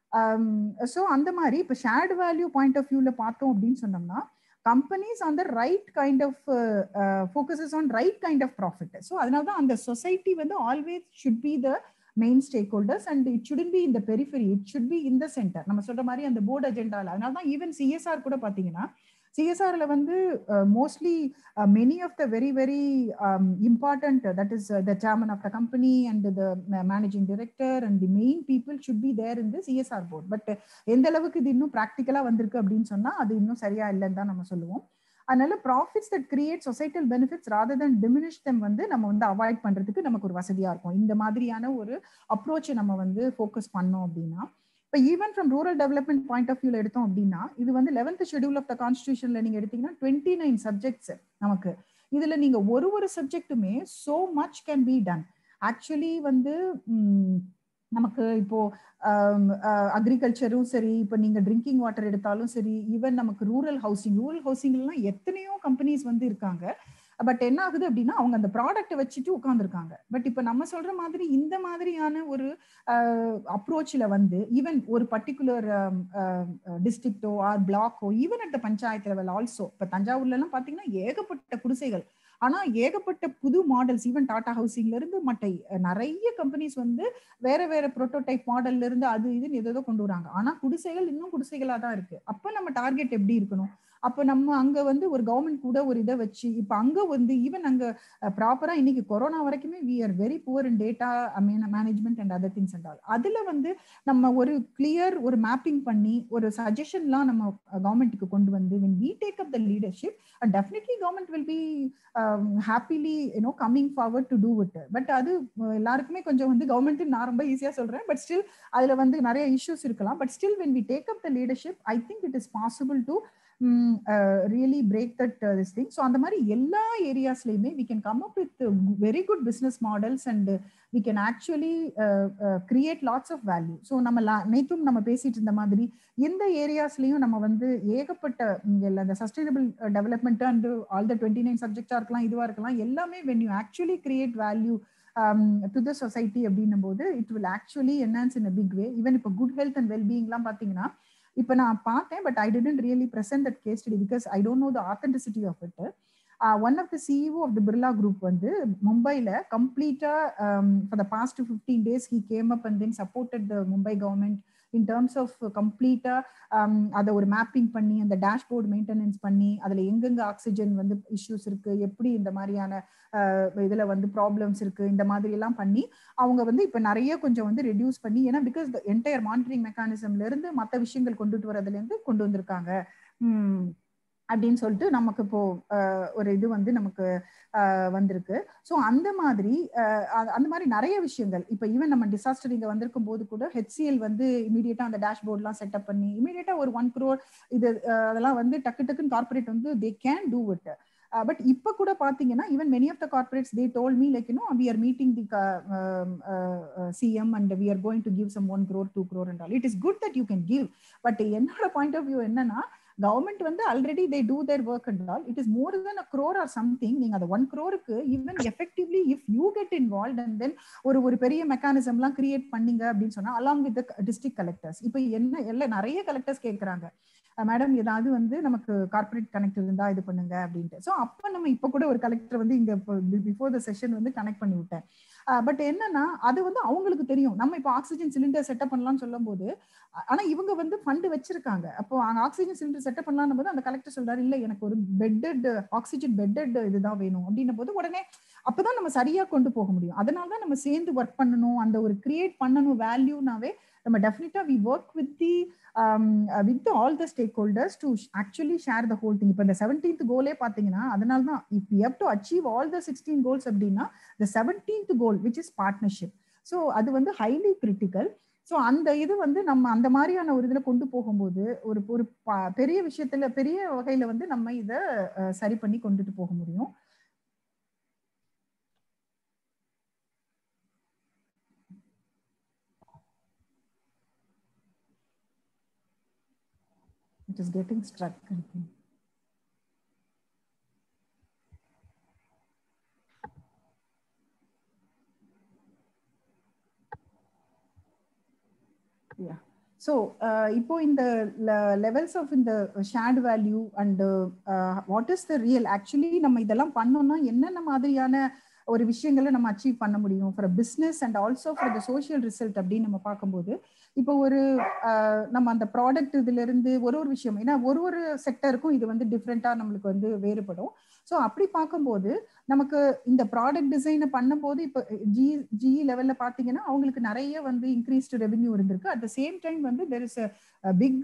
so அந்த மாதிரி இப்போ ஷேர்டு வேல்யூ பாயிண்ட் ஆஃப் வியூல பார்த்தோம் அப்படின்னு சொன்னோம்னா companies on the right kind of focuses on right kind of profit so அதனால தான் அந்த சொசைட்டி வந்து always should be the main stakeholders and it shouldn't be இந்த பெரிஃபரி இட் சுட் பி இந்த சென்டர் நம்ம சொல்ற மாதிரி அந்த போர்டு அஜெண்டால அதனால தான் ஈவன் சிஎஸ்ஆர் கூட பாத்தீங்கன்னா சிஎஸ்ஆர்ல வந்து mostly many of the very very important that is the chairman of the company and the managing director and the main people should be there in the CSR board but எந்த அளவுக்கு இது இன்னும் ப்ராக்டிக்கலா வந்திருக்கு அப்படின்னு சொன்னா அது இன்னும் சரியா இல்லைன்னு தான் நம்ம சொல்லுவோம் அதனால profits that create societal benefits rather than diminish them வந்து நம்ம வந்து அவாய்ட் பண்றதுக்கு நமக்கு ஒரு வசதியா இருக்கும் இந்த மாதிரியான ஒரு அப்ரோச்சை நம்ம வந்து ஃபோக்கஸ் பண்ணோம் அப்படின்னா இப்போ even from rural development point of வியூல எடுத்தோம் அப்படின்னா இது வந்து லெவன்த் ஷெடியூல் ஆஃப் த கான்ஸ்டியூஷன்ல நீங்க எடுத்தீங்கன்னா டுவெண்ட்டி நைன் சப்ஜெக்ட்ஸ் நமக்கு இதுல நீங்க ஒரு ஒரு சப்ஜெக்ட்டுமே so much can be done actually வந்து நமக்கு இப்போ அக்ரிகல்ச்சரும் சரி இப்போ நீங்க ட்ரிங்கிங் வாட்டர் எடுத்தாலும் சரி ஈவன் நமக்கு ரூரல் ஹவுசிங் ரூரல் ஹவுசிங்லாம் எத்தனையோ கம்பெனிஸ் வந்து இருக்காங்க பட் என்ன ஆகுது அப்படின்னா அவங்க அந்த ப்ராடக்ட்டை வச்சுட்டு உட்காந்துருக்காங்க பட் இப்போ நம்ம சொல்ற மாதிரி இந்த மாதிரியான ஒரு அப்ரோச்சில் வந்து ஈவன் ஒரு பர்டிகுலர் டிஸ்ட்ரிக்டோ ஆர் பிளாக்கோ even at the panchayat level also இப்போ தஞ்சாவூர்ல எல்லாம் பார்த்தீங்கன்னா ஏகப்பட்ட குடிசைகள் ஆனா ஏகப்பட்ட புது மாடல்ஸ் ஈவன் டாடா ஹவுசிங்ல இருந்து மற்ற நிறைய கம்பெனிஸ் வந்து வேற வேற ப்ரோட்டோடைப் மாடல்ல இருந்து அது இதுன்னு எதோ கொண்டு வராங்க ஆனா குடிசைகள் இன்னும் குடிசைகளா தான் இருக்கு அப்ப நம்ம டார்கெட் எப்படி இருக்கணும் அப்ப நம்ம அங்க வந்து ஒரு கவர்மெண்ட் கூட ஒரு இதை வச்சு இப்ப அங்க வந்து ஈவன் அங்க ப்ராப்பரா இன்னைக்கு கொரோனா வரைக்குமே we are very poor in data management and other things and all அதுல வந்து நம்ம ஒரு கிளியர் ஒரு மேப்பிங் பண்ணி ஒரு சஜஷன்லாம் நம்ம கவர்மெண்ட்டுக்கு கொண்டு வந்து when we take up the leadership and definitely government will be happily you know coming forward to do it but அது எல்லாருக்குமே கொஞ்சம் வந்து கவர்மெண்ட் நான் ரொம்ப ஈஸியா சொல்றேன் பட் ஸ்டில் அதுல வந்து நிறைய இஷ்யூஸ் இருக்கலாம் but still when we take up the leadership I think it is possible to really break that this thing so அந்த மாதிரி எல்லா ஏரியாஸ்லையுமே we can come up with very good business models and we can actually create lots of value so நம்ம நேற்றும் நம்ம பேசிட்டு இருந்த மாதிரி எந்த ஏரியாஸ்லையும் நம்ம வந்து ஏகப்பட்ட இந்த sustainable development and all the twenty nine சப்ஜெக்டா இருக்கலாம் இதுவா இருக்கலாம் எல்லாமே when you actually create value to the society அப்படின்னும் போது it will actually enhance in a big way even இப்போ குட் ஹெல்த் அண்ட் வெல்பீயிங்லாம் பார்த்தீங்கன்னா இப்போ நான் பார்த்தேன் but I didn't really present that case study because I don't know the authenticity of it one of the CEO of the Birla group வந்து மும்பைல கம்ப்ளீட்டா for the past fifteen days he came up and then supported the Mumbai government in terms of கம்ப்ளீட்டா அதை ஒரு mapping பண்ணி அந்த dashboard maintenance பண்ணி அதுல எங்கெங்க ஆக்சிஜன் வந்து இஷ்யூஸ் இருக்கு எப்படி இந்த மாதிரியான இதுல வந்து ப்ராப்ளம்ஸ் இருக்கு இந்த மாதிரி எல்லாம் பண்ணி அவங்க வந்து இப்ப நிறைய கொஞ்சம் வந்து ரெடியூஸ் பண்ணி ஏன்னா பிகாஸ் என்டையர் மானிட்டரிங் மெக்கானிசம்ல இருந்து மற்ற விஷயங்கள் கொண்டுட்டு வரதுல இருந்து கொண்டு வந்திருக்காங்க அப்படின்னு சொல்லிட்டு நமக்கு இப்போ ஒரு இது வந்து நமக்கு வந்திருக்கு ஸோ அந்த மாதிரி அந்த மாதிரி நிறைய விஷயங்கள் இப்போ ஈவன் நம்ம டிசாஸ்டர் இங்கே வந்திருக்கும் போது கூட ஹெச்சிஎல் வந்து இமீடியட்டா அந்த டேஷ்போர்ட்லாம் செட்டப் பண்ணி இமீடியட்டா ஒரு ஒன் க்ரோர் இது அதெல்லாம் வந்து டக்கு டக்குன்னு கார்பரேட் வந்து they can do it but இப்போ கூட பாத்தீங்கன்னா even many of the corporates they told me like you know we are meeting the CM and we are going to give some one crore two crore and all it is good that you can give but என்னோட point of view என்னன்னா government வந்து already they do their work and all it is more than a crore or something நீங்க அந்த one க்ரோருக்கு even effectively if you get involve and then ஒரு ஒரு பெரிய மெக்கானிசம்லாம் create பண்ணீங்க அப்படின்னு சொன்னா அலாங் வித் டிஸ்ட்ரிக்ட் கலெக்டர்ஸ் இப்போ என்ன எல்லாம் நிறைய கலெக்டர்ஸ் கேட்கறாங்க மேடம் ஏதாவது வந்து நமக்கு கார்பரேட் கனெக்ட் இருந்தா இது பண்ணுங்க அப்படின்ட்டு ஸோ அப்போ நம்ம இப்போ கூட ஒரு கலெக்டர் வந்து இங்க பிஃபோர் த செஷன் வந்து கனெக்ட் பண்ணி விட்டேன் பட் என்னன்னா அது வந்து அவங்களுக்கு தெரியும் நம்ம இப்போ ஆக்சிஜன் சிலிண்டர் செட்டப் பண்ணலாம்னு சொல்லும் போது ஆனா இவங்க வந்து ஃபண்டு வச்சிருக்காங்க அப்போ அங்க ஆக்சிஜன் சிலிண்டர் செட்டப் பண்ணலாம் போது அந்த கலெக்டர் சொல்றாரு இல்ல எனக்கு ஒரு பெட்டட் ஆக்சிஜன் பெட்டட் இதுதான் வேணும் அப்படின்னும் போது உடனே அப்பதான் நம்ம சரியா கொண்டு போக முடியும் அதனால தான் நம்ம சேர்ந்து ஒர்க் பண்ணணும் அந்த ஒரு கிரியேட் பண்ணணும் வேல்யூனாவே நம்ம டெஃபினட்டா we work with the with all the stack stakeholders to actually share the whole thing இப்போ இந்த செவன்டீன்த் கோலே பார்த்தீங்கன்னா அதனால தான் if you have to achieve all the sixteen goals அப்படின்னா the seventeenth goal which is partnership so அது வந்து highly critical so அந்த இது வந்து நம்ம அந்த மாதிரியான ஒரு இதில் கொண்டு போகும்போது ஒரு ஒரு பெரிய விஷயத்துல பெரிய வகையில வந்து நம்ம இதை சரி பண்ணி கொண்டுட்டு போக முடியும் It is getting struck. I think. Yeah. So இப்போ இந்த லெவல்ஸ் ஆஃப் இந்த shared value and what is the real actually நம்ம இதெல்லாம் பண்ணோம்னா என்னென்ன மாதிரியான ஒரு விஷயங்களை நம்ம அச்சீவ் பண்ண முடியும் for business and also for the social result அப்படின்னு நம்ம பார்க்கும்போது இப்போ ஒரு நம்ம அந்த ப்ராடக்ட் இதுல இருந்து ஒரு ஒரு விஷயம் ஏன்னா ஒரு ஒரு செக்டருக்கும் இது வந்து டிஃப்ரெண்டா நம்மளுக்கு வந்து வேறுபடும் ஸோ அப்படி பார்க்கும்போது நமக்கு இந்த ப்ராடக்ட் டிசைனை பண்ணும்போது இப்போ ஜி ஜி லெவல்ல பார்த்தீங்கன்னா அவங்களுக்கு நிறைய வந்து இன்க்ரீஸ்டு ரெவென்யூ இருந்திருக்கு அட் த சேம் டைம் வந்து there is big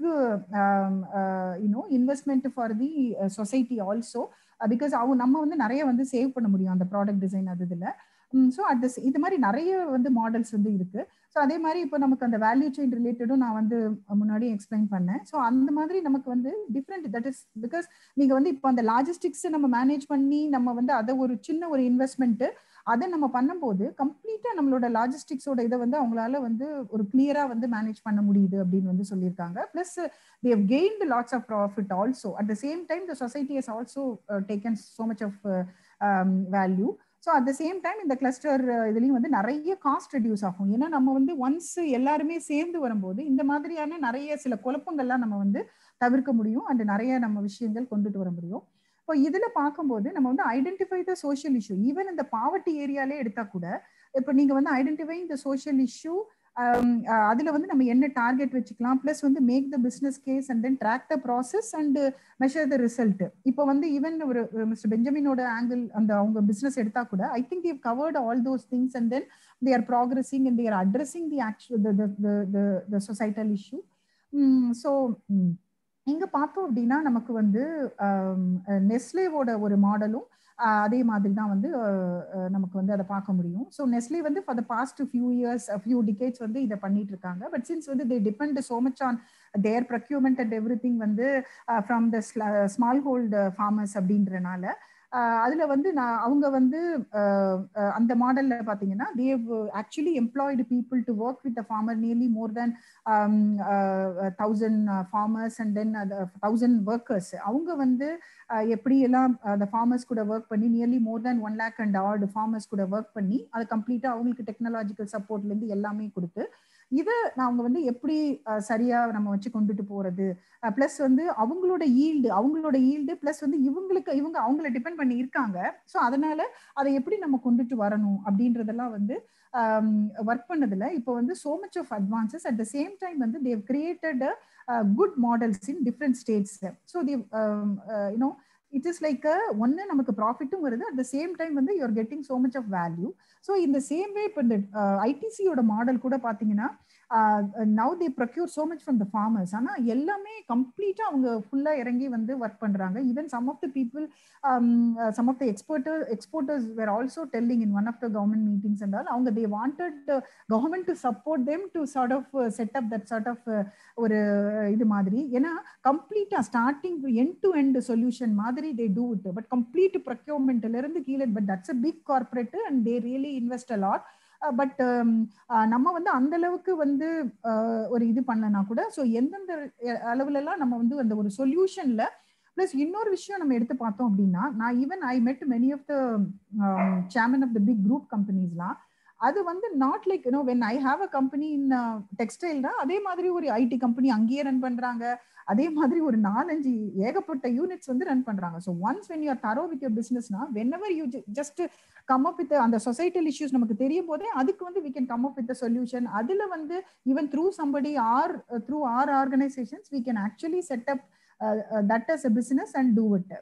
you know investment for the society also because அவங்க நம்ம வந்து நிறைய வந்து சேவ் பண்ண முடியும் அந்த ப்ராடக்ட் டிசைன் அது இதில் ஸோ அட் இது மாதிரி நிறைய வந்து மாடல்ஸ் வந்து இருக்கு ஸோ அதே மாதிரி இப்போ நமக்கு அந்த வேல்யூ செயின் ரிலேட்டடும் நான் வந்து முன்னாடி எக்ஸ்பிளைன் பண்ணேன் ஸோ அந்த மாதிரி நமக்கு வந்து டிஃப்ரெண்ட் தட் இஸ் பிகாஸ் நீங்க வந்து இப்போ அந்த லாஜிஸ்டிக்ஸ் நம்ம மேனேஜ் பண்ணி நம்ம வந்து அதை ஒரு சின்ன ஒரு இன்வெஸ்ட்மெண்ட் அதை நம்ம பண்ணும்போது கம்ப்ளீட்டா நம்மளோட லாஜிஸ்டிக்ஸோட இதை வந்து அவங்களால வந்து ஒரு கிளியரா வந்து மேனேஜ் பண்ண முடியுது அப்படின்னு வந்து சொல்லியிருக்காங்க plus they've gained lots of profit also at the same time the society has also taken so much of value so at the same time இந்த கிளஸ்டர் இதுலேயும் வந்து நிறைய காஸ்ட் ரெடியூஸ் ஆகும் ஏன்னா நம்ம வந்து ஒன்ஸ் எல்லாருமே சேர்ந்து வரும்போது இந்த மாதிரியான நிறைய சில குழப்பங்கள்லாம் நம்ம வந்து தவிர்க்க முடியும் அண்ட் நிறைய நம்ம விஷயங்கள் கொண்டுட்டு வர முடியும் இப்போ இதுல பார்க்கும்போது நம்ம வந்து identify the social issue even இந்த பாவர்ட்டி ஏரியாலே எடுத்தா கூட இப்போ நீங்க வந்து ஐடென்டிஃபை இந்த சோஷியல் இஷ்யூ அதுல வந்து நம்ம என்ன டார்கெட் வச்சுக்கலாம் பிளஸ் வந்து make the business case and then track the process and measure the result இப்போ வந்து ஈவன் ஒரு மிஸ்டர் பெஞ்சமினோட ஆங்கிள் அந்த அவங்க பிசினஸ் எடுத்தா கூட I think they've covered all those things and then they are progressing and they are addressing the actual the societal issue so இங்க பார்த்தோம் அப்படின்னா நமக்கு வந்து நெஸ்லேவோட ஒரு மாடலும் அதே மாதிரி தான் வந்து நமக்கு வந்து அதை பார்க்க முடியும் ஸோ நெஸ்லே வந்து for the past few years few decades வந்து இதை பண்ணிட்டு இருக்காங்க பட் சின்ஸ் வந்து they depend so much on their procurement and every thing வந்து from the small hold farmers அப்படின்றனால அதுல வந்து நான் அவங்க வந்து அந்த மாடல்ல பாத்தீங்கன்னா they've actually employed people to work with farmer nearly more than thousand farmers and then thousand workers அவங்க வந்து எப்படி எல்லாம் அந்த ஃபார்மர்ஸ் கூட ஒர்க் பண்ணி nearly more than one lakh and odd farmers கூட ஒர்க் பண்ணி அது கம்ப்ளீட்டா அவங்களுக்கு டெக்னாலஜிக்கல் சப்போர்ட்ல இருந்து எல்லாமே கொடுத்து இதை அவங்க வந்து எப்படி சரியா நம்ம வச்சு கொண்டுட்டு போறது பிளஸ் வந்து அவங்களோட ஈல்டு அவங்களோட ஈல்டு பிளஸ் வந்து இவங்களுக்கு இவங்க அவங்கள டிபெண்ட் பண்ணி இருக்காங்க ஸோ அதனால அதை எப்படி நம்ம கொண்டுட்டு வரணும் அப்படின்றதெல்லாம் வந்து ஒர்க் பண்ணதுல இப்போ வந்து so much of advances at the same time வந்து they've created good models in different states so they've you know it is like ஒன்னு நமக்கு ப்ராஃபிட்டும் வருது அட் த சேம் டைம் வந்து you're getting so much of value so இந்த same way இப்போ இந்த ஐடிசியோட மாடல் கூட பார்த்தீங்கன்னா now they procure so much from the farmers ஆனால் எல்லாமே கம்ப்ளீட்டாக அவங்க ஃபுல்லாக இறங்கி வந்து ஒர்க் பண்ணுறாங்க even some of the people some of the exporter exporters were also telling in one of the government meetings என்றால் அவங்க they wanted government to support them to sort of set up that sort of ஒரு இது மாதிரி ஏன்னா கம்ப்ளீட்டாக starting end to end solution மாதிரி they do it but complete ப்ரொக்யூர்மெண்ட்ல இருந்து கீழே but that's a big corporate and they really invest a lot but நம்ம வந்து அந்த அளவுக்கு வந்து ஒரு இது பண்ணலனா கூட ஸோ எந்தெந்த அளவுல எல்லாம் நம்ம வந்து அந்த ஒரு சொல்யூஷன்ல பிளஸ் இன்னொரு விஷயம் நம்ம எடுத்து பார்த்தோம் அப்படின்னா நான் even I met many of the chairman of the big group கம்பெனிஸ்லாம் அது வந்து not like you know when I have a company in டெக்ஸ்டைல்னா அதே மாதிரி ஒரு ஐடி கம்பெனி அங்கேயே ரன் பண்றாங்க அதே மாதிரி ஒரு நாலஞ்சு ஏகப்பட்ட யூனிட்ஸ் வந்து ரன் பண்றாங்க so once when you are through with your பிசினஸ்னா whenever you just come up with அந்த சொசைட்டல் இஷ்யூஸ் நமக்கு தெரியும் போதே அதுக்கு வந்து we can come up with solution அதுல வந்து even through somebody or through or organisations we can actually set up that as a business and do it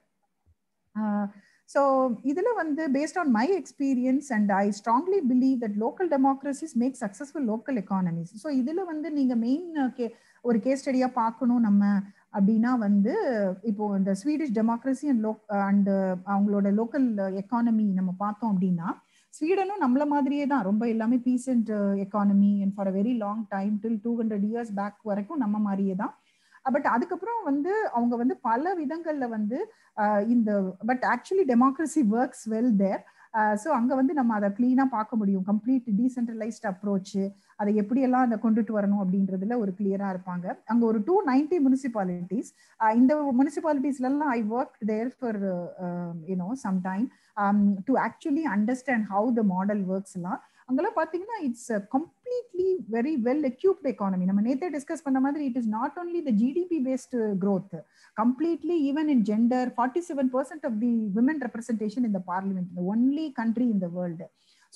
so இதில் வந்து based on my experience and I strongly believe that local democracies make successful local economies so இதில் வந்து நீங்கள் main கே ஒரு case ஸ்டடியாக பார்க்கணும் நம்ம அப்படின்னா வந்து இப்போ இந்த Swedish democracy and low and அவங்களோட லோக்கல் எக்கானமி நம்ம பார்த்தோம் அப்படின்னா ஸ்வீடனும் நம்மள மாதிரியே தான் ரொம்ப எல்லாமே peasant economy and for a very long time till two hundred years back வரைக்கும் நம்ம மாதிரியே தான் பட் அதுக்கப்புறம் வந்து அவங்க வந்து பல விதங்கள்ல வந்து இந்த but actually democracy works well there so அங்கே வந்து நம்ம அதை கிளீனாக பார்க்க முடியும் கம்ப்ளீட் டீசென்ட்ரலைஸ்ட் அப்ரோச் அதை எப்படியெல்லாம் அதை கொண்டுட்டு வரணும் அப்படின்றதுல ஒரு கிளியராக இருப்பாங்க அங்கே ஒரு டூ நைன்டி முனிசிபாலிட்டிஸ் இந்த முனிசிபாலிட்டிஸ்லாம் I work there for you know some time to actually understand how the model works எல்லாம் அங்கெல்லாம் பார்த்தீங்கன்னா it's completely very well equipped economy நம்ம நேத்தே டிஸ்கஸ் பண்ண மாதிரி it is not only the GDP based growth completely even in gender forty seven percent of the women representation இந்த parliament only country in the world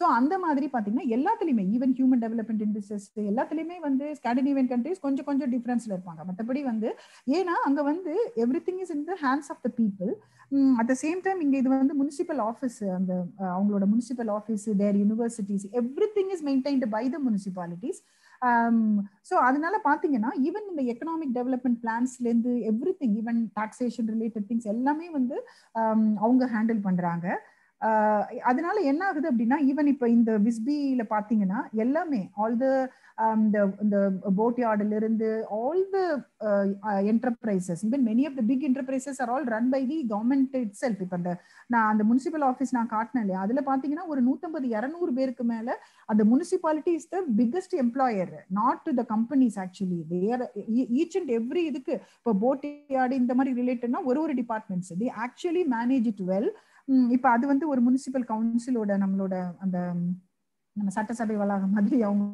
so அந்த மாதிரி பார்த்தீங்கன்னா எல்லாத்துலேயுமே even human development industries எல்லாத்துலேயுமே வந்து Scandinavian countries கொஞ்சம் கொஞ்சம் டிஃப்ரென்ஸ்ல இருப்பாங்க மற்றபடி வந்து ஏன்னா அங்கே வந்து everything is in the hands of the people at the same time இங்கே இது வந்து முனிசிபல் ஆஃபீஸ் அந்த அவங்களோட municipal office their universities everything is maintained by the municipalities so அதனால பார்த்தீங்கன்னா ஈவன் இந்த எக்கனாமிக் டெவலப்மெண்ட் பிளான்ஸ்லேருந்து everything even taxation related things எல்லாமே வந்து அவங்க ஹேண்டில் பண்ணுறாங்க அதனால என்ன ஆகுது அப்படின்னா ஈவன் இப்போ இந்த விஸ்பியில பாத்தீங்கன்னா எல்லாமே ஆல் த இந்த இந்த போட் யார்டுல இருந்து all the enterprises even many of the big enterprises are all run by the government itself இப்போ அந்த நான் அந்த முனிசிபல் ஆஃபீஸ் நான் காட்டினேன் இல்லையா அதுல பாத்தீங்கன்னா ஒரு நூத்தம்பது இரநூறு பேருக்கு மேல அந்த municipality is the biggest employer not the companies actually there each and every இதுக்கு இப்போ போட் யார்டு இந்த மாதிரி ரிலேட்டட்னா ஒரு ஒரு departments the actually manage it well இப்ப அது வந்து ஒரு முனிசிபல் கவுன்சிலோட நம்மளோட அந்த நம்ம சட்டசபை வளாகம் மாதிரி அவங்க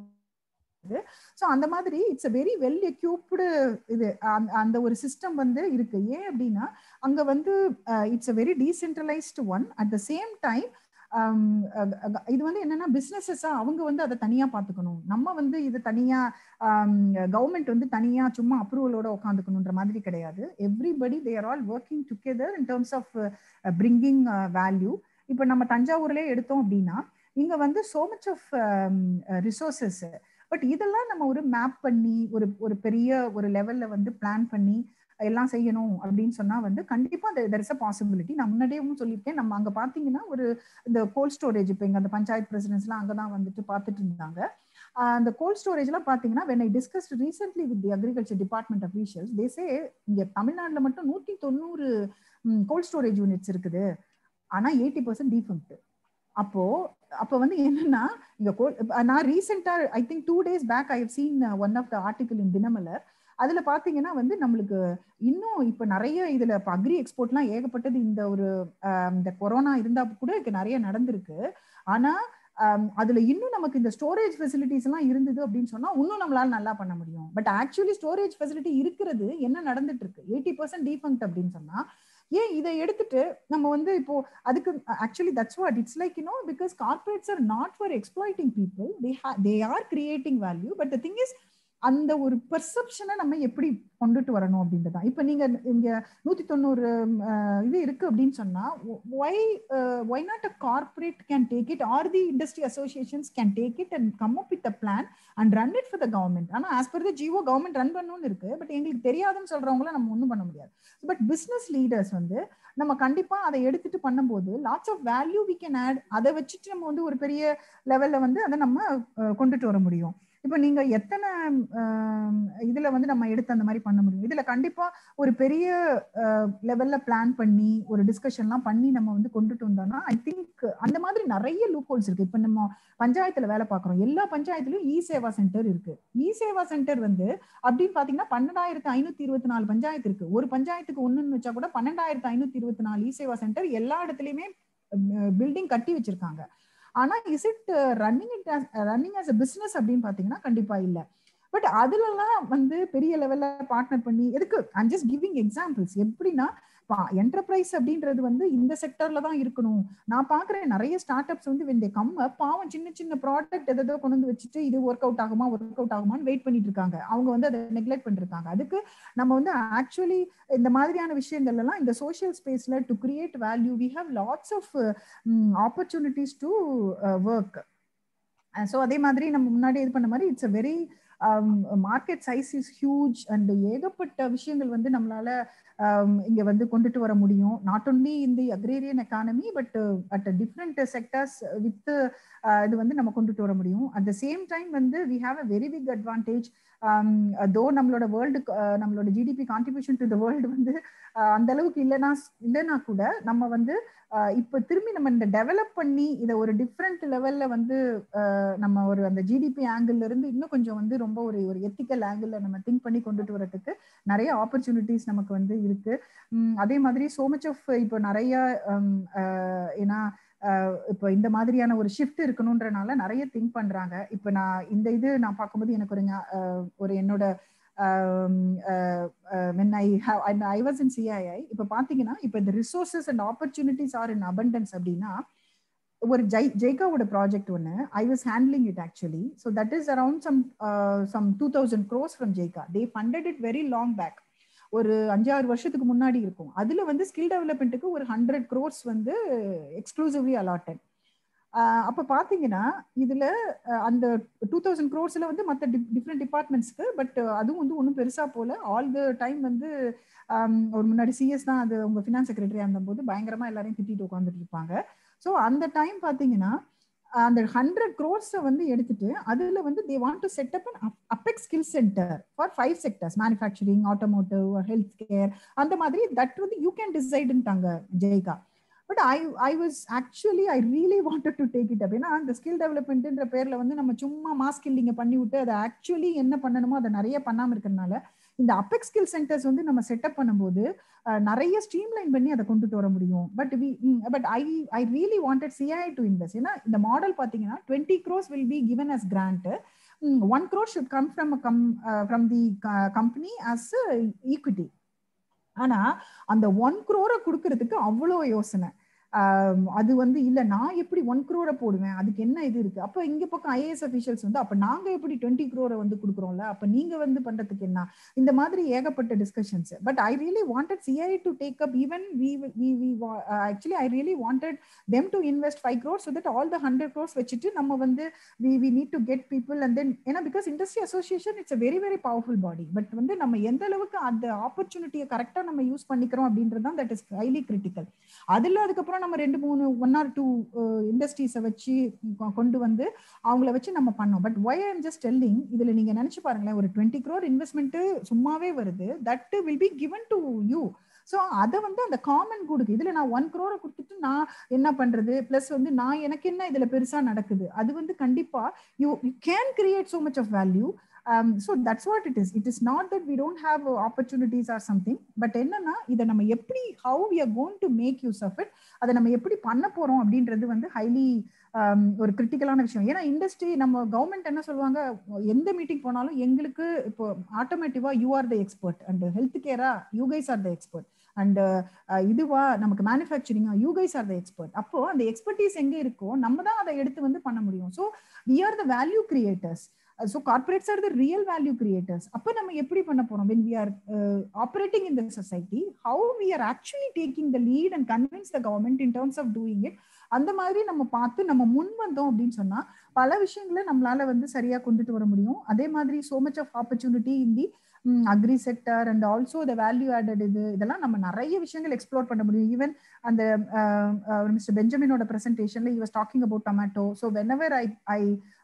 ஸோ அந்த மாதிரி it's a very well equipped இது அந்த ஒரு சிஸ்டம் வந்து இருக்கு ஏன் அப்படின்னா அங்க வந்து it's a very decentralised one at the same time இது வந்து என்னன்னா பிசினஸஸா அவங்க வந்து அதை தனியா பாத்துக்கணும் நம்ம வந்து இது தனியா கவர்மெண்ட் வந்து தனியா சும்மா அப்ரூவலோட உட்காந்துக்கணுன்ற மாதிரி கிடையாது everybody they are all working together in terms of bringing value இப்போ நம்ம தஞ்சாவூர்லேயே எடுத்தோம் அப்படின்னா இங்க வந்து so much of resources but இதெல்லாம் நம்ம ஒரு மேப் பண்ணி ஒரு ஒரு பெரிய ஒரு லெவல்ல வந்து பிளான் பண்ணி எல்லாம் செய்யணும் அப்படின்னு சொன்னா வந்து கண்டிப்பா தெர் இஸ் அ பாசிபிலிட்டி நான் முன்னாடியும் சொல்லியிருக்கேன் நம்ம அங்க பாத்தீங்கன்னா ஒரு இந்த கோல்ட் ஸ்டோரேஜ் இப்போ இங்க அந்த பஞ்சாயத்து பிரசிடென்ட்ஸ்லாம் அங்கதான் வந்துட்டு பார்த்துட்டு இருந்தாங்க அந்த கோல்ட் ஸ்டோரேஜ்லாம் பாத்தீங்கன்னா when I discussed recently with the agriculture department officials these இங்க தமிழ்நாட்டில் மட்டும் நூத்தி தொண்ணூறு கோல்ட் ஸ்டோரேஜ் யூனிட்ஸ் இருக்குது ஆனா எயிட்டி பர்சன்ட் டீஃபங்க்ட் அப்போ அப்போ வந்து என்னன்னா இங்க நான் ரீசெண்டா I think two days back I have seen one of the article in Dinamalar அதுல பாத்தீங்கன்னா வந்து நம்மளுக்கு இன்னும் இப்ப நிறைய இதுல இப்ப அக்ரி எக்ஸ்போர்ட்லாம் ஏகப்பட்டது இந்த ஒரு இந்த கொரோனா இருந்தா கூட நிறைய நடந்திருக்கு ஆனா அதுல இன்னும் நமக்கு இந்த ஸ்டோரேஜ் ஃபெசிலிட்டிஸ் எல்லாம் இருந்தது அப்படின்னு சொன்னா இன்னும் நம்மளால நல்லா பண்ண முடியும் பட் ஆக்சுவலி ஸ்டோரேஜ் ஃபெசிலிட்டி இருக்கிறது என்ன நடந்துட்டு இருக்கு எயிட்டி பர்சன்ட் டீஃபங்க்ட் அப்படின்னு சொன்னா ஏன் இதை எடுத்துட்டு நம்ம வந்து இப்போ அதுக்கு actually that's what it's like you know because corporates are not for exploiting people they they are creating value but the thing is அந்த ஒரு பெர்செப்ஷனை நம்ம எப்படி கொண்டுட்டு வரணும் அப்படின்றதான் இப்ப நீங்க இங்க நூத்தி தொண்ணூறு இது இருக்கு அப்படின்னு சொன்னா why why not a corporate can take it or the industry associations can take it and come up with a plan and run it for the government ஆனா as per the GO government run பண்ணணும்னு இருக்கு but எங்களுக்கு தெரியாதுன்னு சொல்றவங்கள நம்ம ஒன்றும் பண்ண முடியாது but business leaders வந்து நம்ம கண்டிப்பா அதை எடுத்துட்டு பண்ணும்போது lots of value we can add அதை வச்சுட்டு நம்ம வந்து ஒரு பெரிய லெவல்ல வந்து அதை நம்ம கொண்டுட்டு வர முடியும் இப்போ நீங்க எத்தனை இதுல வந்து நம்ம எடுத்து அந்த மாதிரி பண்ண முடியும் இதுல கண்டிப்பா ஒரு பெரிய லெவல்ல பிளான் பண்ணி ஒரு டிஸ்கஷன்லாம் பண்ணி நம்ம வந்து கொண்டுட்டு வந்தோம்னா ஐ திங்க் அந்த மாதிரி நிறைய லூப் ஹோல்ஸ் இருக்கு இப்போ நம்ம பஞ்சாயத்துல வேலை பார்க்குறோம் எல்லா பஞ்சாயத்துலயும் இ சேவா சென்டர் இருக்கு இ சேவா சென்டர் வந்து அப்படின்னு பாத்தீங்கன்னா பன்னெண்டாயிரத்து ஐநூத்தி இருபத்தி நாலு பஞ்சாயத்து இருக்கு ஒரு பஞ்சாயத்துக்கு ஒண்ணுன்னு வச்சா கூட பன்னெண்டாயிரத்து ஐநூத்தி இருபத்தி நாலு இ சேவா சென்டர் எல்லா இடத்துலயுமே பில்டிங் கட்டி வச்சிருக்காங்க ஆனா is it running it running as a business அப்படின்னு பாத்தீங்கன்னா கண்டிப்பா இல்ல பட் அதுலலாம் வந்து பெரிய லெவல்ல பார்ட்னர் பண்ணி எதுக்கு ஐம் ஜஸ்ட் கிவிங் எக்ஸாம்பிள்ஸ் எப்படின்னா என்டர்பிரைஸ் அப்படின்றது வந்து இந்த செக்டர்ல தான் இருக்கணும் நான் பாக்குறேன் நிறைய ஸ்டார்ட் அப்ஸ் வந்து வென் கம் பாவம் சின்ன சின்ன ப்ராடக்ட் எதோ கொண்டு வந்து வச்சுட்டு இது ஒர்க் அவுட் ஆகுமா ஒர்க் அவுட் ஆகுமான்னு வெயிட் பண்ணிட்டு இருக்காங்க அவங்க வந்து அதை நெக்லெக்ட் பண்ணிருக்காங்க அதுக்கு நம்ம வந்து ஆக்சுவலி இந்த மாதிரியான விஷயங்கள் எல்லாம் இந்த சோஷியல் ஸ்பேஸ்ல to create value we have lots of opportunities to work so அதே மாதிரி நம்ம முன்னாடி இது பண்ண மாதிரி it's a very market size is huge and ஏகப்பட்ட விஷயங்கள் வந்து நம்மளால இங்க வந்து கொண்டுட்டு வர முடியும் நாட் ஒன்லி இந்த agrarian economy but at different sectors with இது வந்து நம்ம கொண்டுட்டு வர முடியும் அட் த சேம் டைம் வந்து we have a very big advantage though நம்மளோட வேர்ல்டு நம்மளோட GDP contribution to the world வந்து அந்த அளவுக்கு இல்லைனா இல்லைனா கூட நம்ம வந்து இப்போ திரும்பி நம்ம இந்த டெவலப் பண்ணி இதை ஒரு டிஃப்ரெண்ட் லெவல்ல வந்து நம்ம ஒரு அந்த ஜிடிபி ஆங்கிள் இருந்து இன்னும் கொஞ்சம் வந்து ரொம்ப ஒரு ஒரு எத்திக்கல் ஆங்கிள் நம்ம திங்க் பண்ணி கொண்டுட்டு வரதுக்கு நிறைய ஆப்பர்ச்சுனிட்டிஸ் நமக்கு வந்து இருக்கு அதே மாதிரி சோ மச் ஆஃப் இப்போ நிறைய ஏன்னா இப்போ இந்த மாதிரியான ஒரு ஷிஃப்ட் இருக்கணும்ன்றனால நிறைய திங்க் பண்றாங்க இப்போ நான் இந்த இது நான் பார்க்கும்போது எனக்கு ஒரு ஒரு என்னோட when I have and I was in CII இப்போ பாத்தீங்கன்னா இப்போ இந்த resources and opportunities are in abundance அப்படின்னா ஒரு ஜெய் ஜெய்காவோட ப்ராஜெக்ட் ஒன்று I was handling it actually so that is around some some two thousand crores from JICA they funded it very long back ஒரு அஞ்சாறு வருஷத்துக்கு முன்னாடி இருக்கும் அதுல வந்து ஸ்கில் டெவலப்மெண்ட்டுக்கு ஒரு ஹண்ட்ரட் க்ரோர்ஸ் வந்து எக்ஸ்க்ளூசிவ்லி அலாட்டட் அப்ப பாத்தீங்கன்னா இதுல அந்த டூ தௌசண்ட் க்ரோர்ஸ்ல வந்து மற்ற டிஃப்ரெண்ட் டிபார்ட்மெண்ட்ஸ்க்கு பட் அதுவும் வந்து ஒன்றும் பெருசா போல ஆல் த டைம் வந்து ஒரு முன்னாடி சிஎஸ் தான் அது உங்க ஃபினான்ஸ் செக்ரட்டரியா இருந்தபோது பயங்கரமா எல்லாரையும் திட்டிட்டு உட்காந்துட்டு இருப்பாங்க ஸோ அந்த டைம் பாத்தீங்கன்னா அந்த ஹண்ட்ரட் க்ரோர்ஸை வந்து எடுத்துட்டு அதுல வந்து they want to set up an apex skill centre for five sectors manufacturing automotive health care அந்த மாதிரி தட் வந்து யூ கேன் டிசைடுன்ட்டாங்க JICA but I I was actually I really wanted to take it up ஏன்னா அந்த skill டெவலப்மெண்ட்ன்ற பேர்ல வந்து நம்ம சும்மா மாஸ் ஸ்கில்லிங்க பண்ணி விட்டு அதை ஆக்சுவலி என்ன பண்ணணுமோ அதை நிறைய பண்ணாம இருக்கிறதுனால இந்த அப்பெக் ஸ்கில் சென்டர்ஸ் வந்து நம்ம செட்டப் பண்ணும்போது நிறைய ஸ்ட்ரீம்லைன் பண்ணி அதை கொண்டுட்டு வர முடியும் but we but I I really wanted CII to invest ஏன்னா இந்த மாடல் பார்த்தீங்கன்னா twenty crores will be given as grant one crore should come from come from the company as equity ஆனா அந்த ஒன் குரோரை கொடுக்கறதுக்கு அவ்வளோ யோசனை அது வந்து இல்ல நான் எப்படி ஒன் குரோரை போடுவேன் அதுக்கு என்ன இது இருக்கு அப்ப இங்க பக்கம் ஐஏஎஸ் அபிஷியல்ஸ் வந்து அப்ப நாங்க எப்படி டுவெண்ட்டி குரோரை வந்து கொடுக்குறோம்ல அப்ப நீங்க வந்து பண்றதுக்கு என்ன இந்த மாதிரி ஏகப்பட்ட discussions but I really wanted CII to take up even we we we actually I really wanted them to invest five crore so that all the hundred crores வச்சுட்டு நம்ம வந்து we we need to get people and then ஏன்னா because industry association it's a very very powerful body but வந்து நம்ம எந்த அளவுக்கு அந்த ஆப்பர்ச்சுனிட்டியை கரெக்டாக நம்ம யூஸ் பண்ணிக்கிறோம் அப்படின்றது தான் தட் இஸ் ஹைலி கிரிட்டிக்கல் அதில் அதுக்கப்புறம் நம்ம ரெண்டு மூணு ஒன் ஆர் டூ இண்டஸ்ட்ரீஸை வச்சு கொண்டு வந்து அவங்கள வச்சு நம்ம பண்ணோம் but why I'm just telling இதுல நீங்க நினைச்சு பாருங்களேன் ஒரு டுவெண்ட்டி க்ரோர் இன்வெஸ்ட்மெண்ட் சும்மாவே வருது that will be given to you so அதை வந்து அந்த காமன் குடுக்கு இதுல நான் ஒன் க்ரோரை கொடுத்துட்டு நான் என்ன பண்றது பிளஸ் வந்து நான் எனக்கு என்ன இதுல பெருசா நடக்குது அது வந்து கண்டிப்பா you you can create so much of value um, so that's what it is it is not that we don't have uh, opportunities or something but என்னன்னா இதை நம்ம எப்படி how we are going to make use of it அதை நம்ம எப்படி பண்ண போறோம் அப்படின்றது வந்து ஹைலி ஒரு கிரிட்டிக்கலான விஷயம் ஏன்னா இண்டஸ்ட்ரி நம்ம கவர்மெண்ட் என்ன சொல்லுவாங்க எந்த மீட்டிங் போனாலும் எங்களுக்கு இப்போ ஆட்டோமேட்டிவா you are the expert and health கேரா you guys are the expert and இதுவா நமக்கு manufacturing you guys are the expert அப்போ அந்த எக்ஸ்பர்டீஸ் எங்க இருக்கோ நம்ம தான் அதை எடுத்து வந்து பண்ண முடியும் so we are the value creators so corporates are the real value creators அப்போ நம்ம எப்படி பண்ண போறோம் when we are operating in the society how we are actually taking the lead and convince the government in terms of doing it அந்த மாதிரி நம்ம பார்த்து நம்ம முன் வந்தோம் அப்படின்னு சொன்னா பல விஷயங்களை நம்மளால வந்து சரியா கொண்டுட்டு வர முடியும் அதே மாதிரி so much of opportunity in the agri sector and also the value added இது இதெல்லாம் நம்ம நிறைய விஷயங்கள் எக்ஸ்ப்ளோர் பண்ண முடியும் ஈவன் அந்த மிஸ்டர் பெஞ்சமினோட பிரசன்டேஷன்ல you was talking about tomato so whenever I I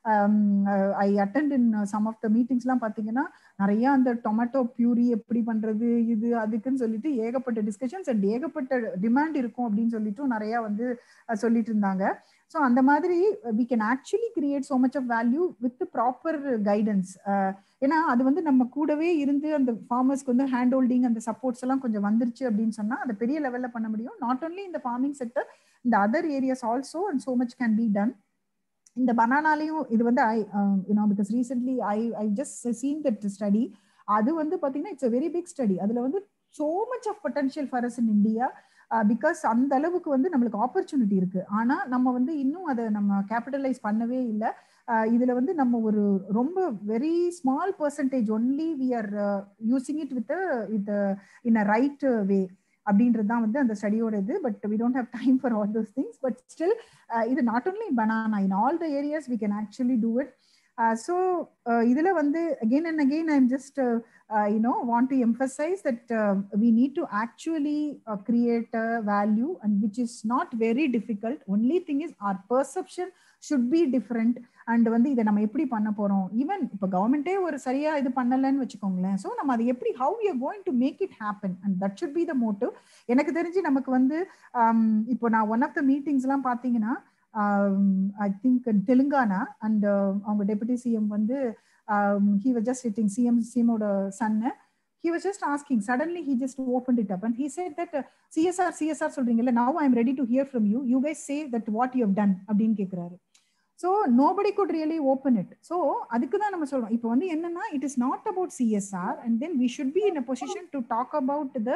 I attend in some of the மீட்டிங்ஸ்லாம் பார்த்தீங்கன்னா நிறைய அந்த டொமேட்டோ பியூரி எப்படி பண்றது இது அதுக்குன்னு சொல்லிட்டு ஏகப்பட்ட டிஸ்கஷன்ஸ் அண்ட் ஏகப்பட்ட டிமாண்ட் இருக்கும் அப்படின்னு சொல்லிட்டு நிறைய வந்து சொல்லிட்டு இருந்தாங்க ஸோ அந்த மாதிரி we can actually create so much of value with proper guidance ஏன்னா அது வந்து நம்ம கூடவே இருந்து அந்த ஃபார்மர்ஸ்க்கு வந்து ஹேண்ட் ஹோல்டிங் அந்த சப்போர்ட்ஸ் எல்லாம் கொஞ்சம் வந்துருச்சு அப்படின்னு சொன்னா அதை பெரிய லெவல்ல பண்ண முடியும் நாட் ஓன்லி இந்த ஃபார்மிங் செக்டர் இந்த other areas also and so much can be done இந்த பனானாலையும் இது வந்து I you know because recently I I just seen that study அது வந்து பாத்தீங்கன்னா it's a very big study அதுல வந்து so much of potential for us in India because அந்த அளவுக்கு வந்து நம்மளுக்கு ஆப்பர்ச்சுனிட்டி இருக்கு ஆனா நம்ம வந்து இன்னும் அதை நம்ம கேபிட்டலைஸ் பண்ணவே இல்லை இதுல வந்து நம்ம ஒரு ரொம்ப very small percentage only we are using it with with in a right way அப்படின்றது தான் வந்து அந்த ஸ்டடியோட இது but we don't have time for all those things but still இது not only banana in all the areas we can actually do it so இதுல வந்து again and again I am just you know want to emphasize that uh, we need to actually uh, create a value and which is not very difficult only thing is our perception should be different and வந்து இதை நம்ம எப்படி பண்ண போறோம் even இப்போ கவர்மெண்டே ஒரு சரியா இது பண்ணலன்னு வச்சுக்கோங்களேன் ஸோ நம்ம அதை எப்படி how you going to make it happen and that should be the motive எனக்கு தெரிஞ்சு நமக்கு வந்து இப்போ நான் ஒன் ஆஃப் த மீட்டிங்ஸ் எல்லாம் பார்த்தீங்கன்னா ஐ திங்க் தெலுங்கானா அண்ட் அவங்க டெபுட்டி சிஎம் வந்து he was just sitting CM சிஎமோட சன்னு he was just asking suddenly he just opened it up and he said that uh, csr csr சொல்றீங்கல்ல now i am ready to hear from you you guys say that what you have done அப்படின்னு கேக்குறாரு so nobody could really open it so அதுக்கு தான் நம்ம சொல்றோம் இப்போ வந்து என்னன்னா it is not about CSR and then we should be in a position to talk about the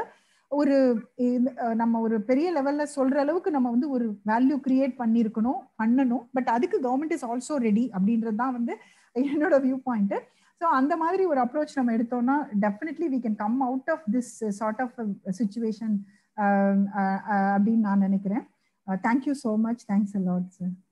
ஒரு இந்த, அஹ், நம்ம ஒரு பெரிய லெவல்ல சொல்ற அளவுக்கு நம்ம வந்து ஒரு வேல்யூ கிரியேட் பண்ணியிருக்கணும் பண்ணணும் பட் அதுக்கு கவர்மெண்ட் இஸ் ஆல்சோ ரெடி அப்படின்றது தான் வந்து என்னோட வியூ பாயிண்ட் ஸோ அந்த மாதிரி ஒரு அப்ரோச் நம்ம எடுத்தோம்னா definitely we can come out of this sort of situation அப்படின்னு நான் நினைக்கிறேன் thank you so much thanks a lot sir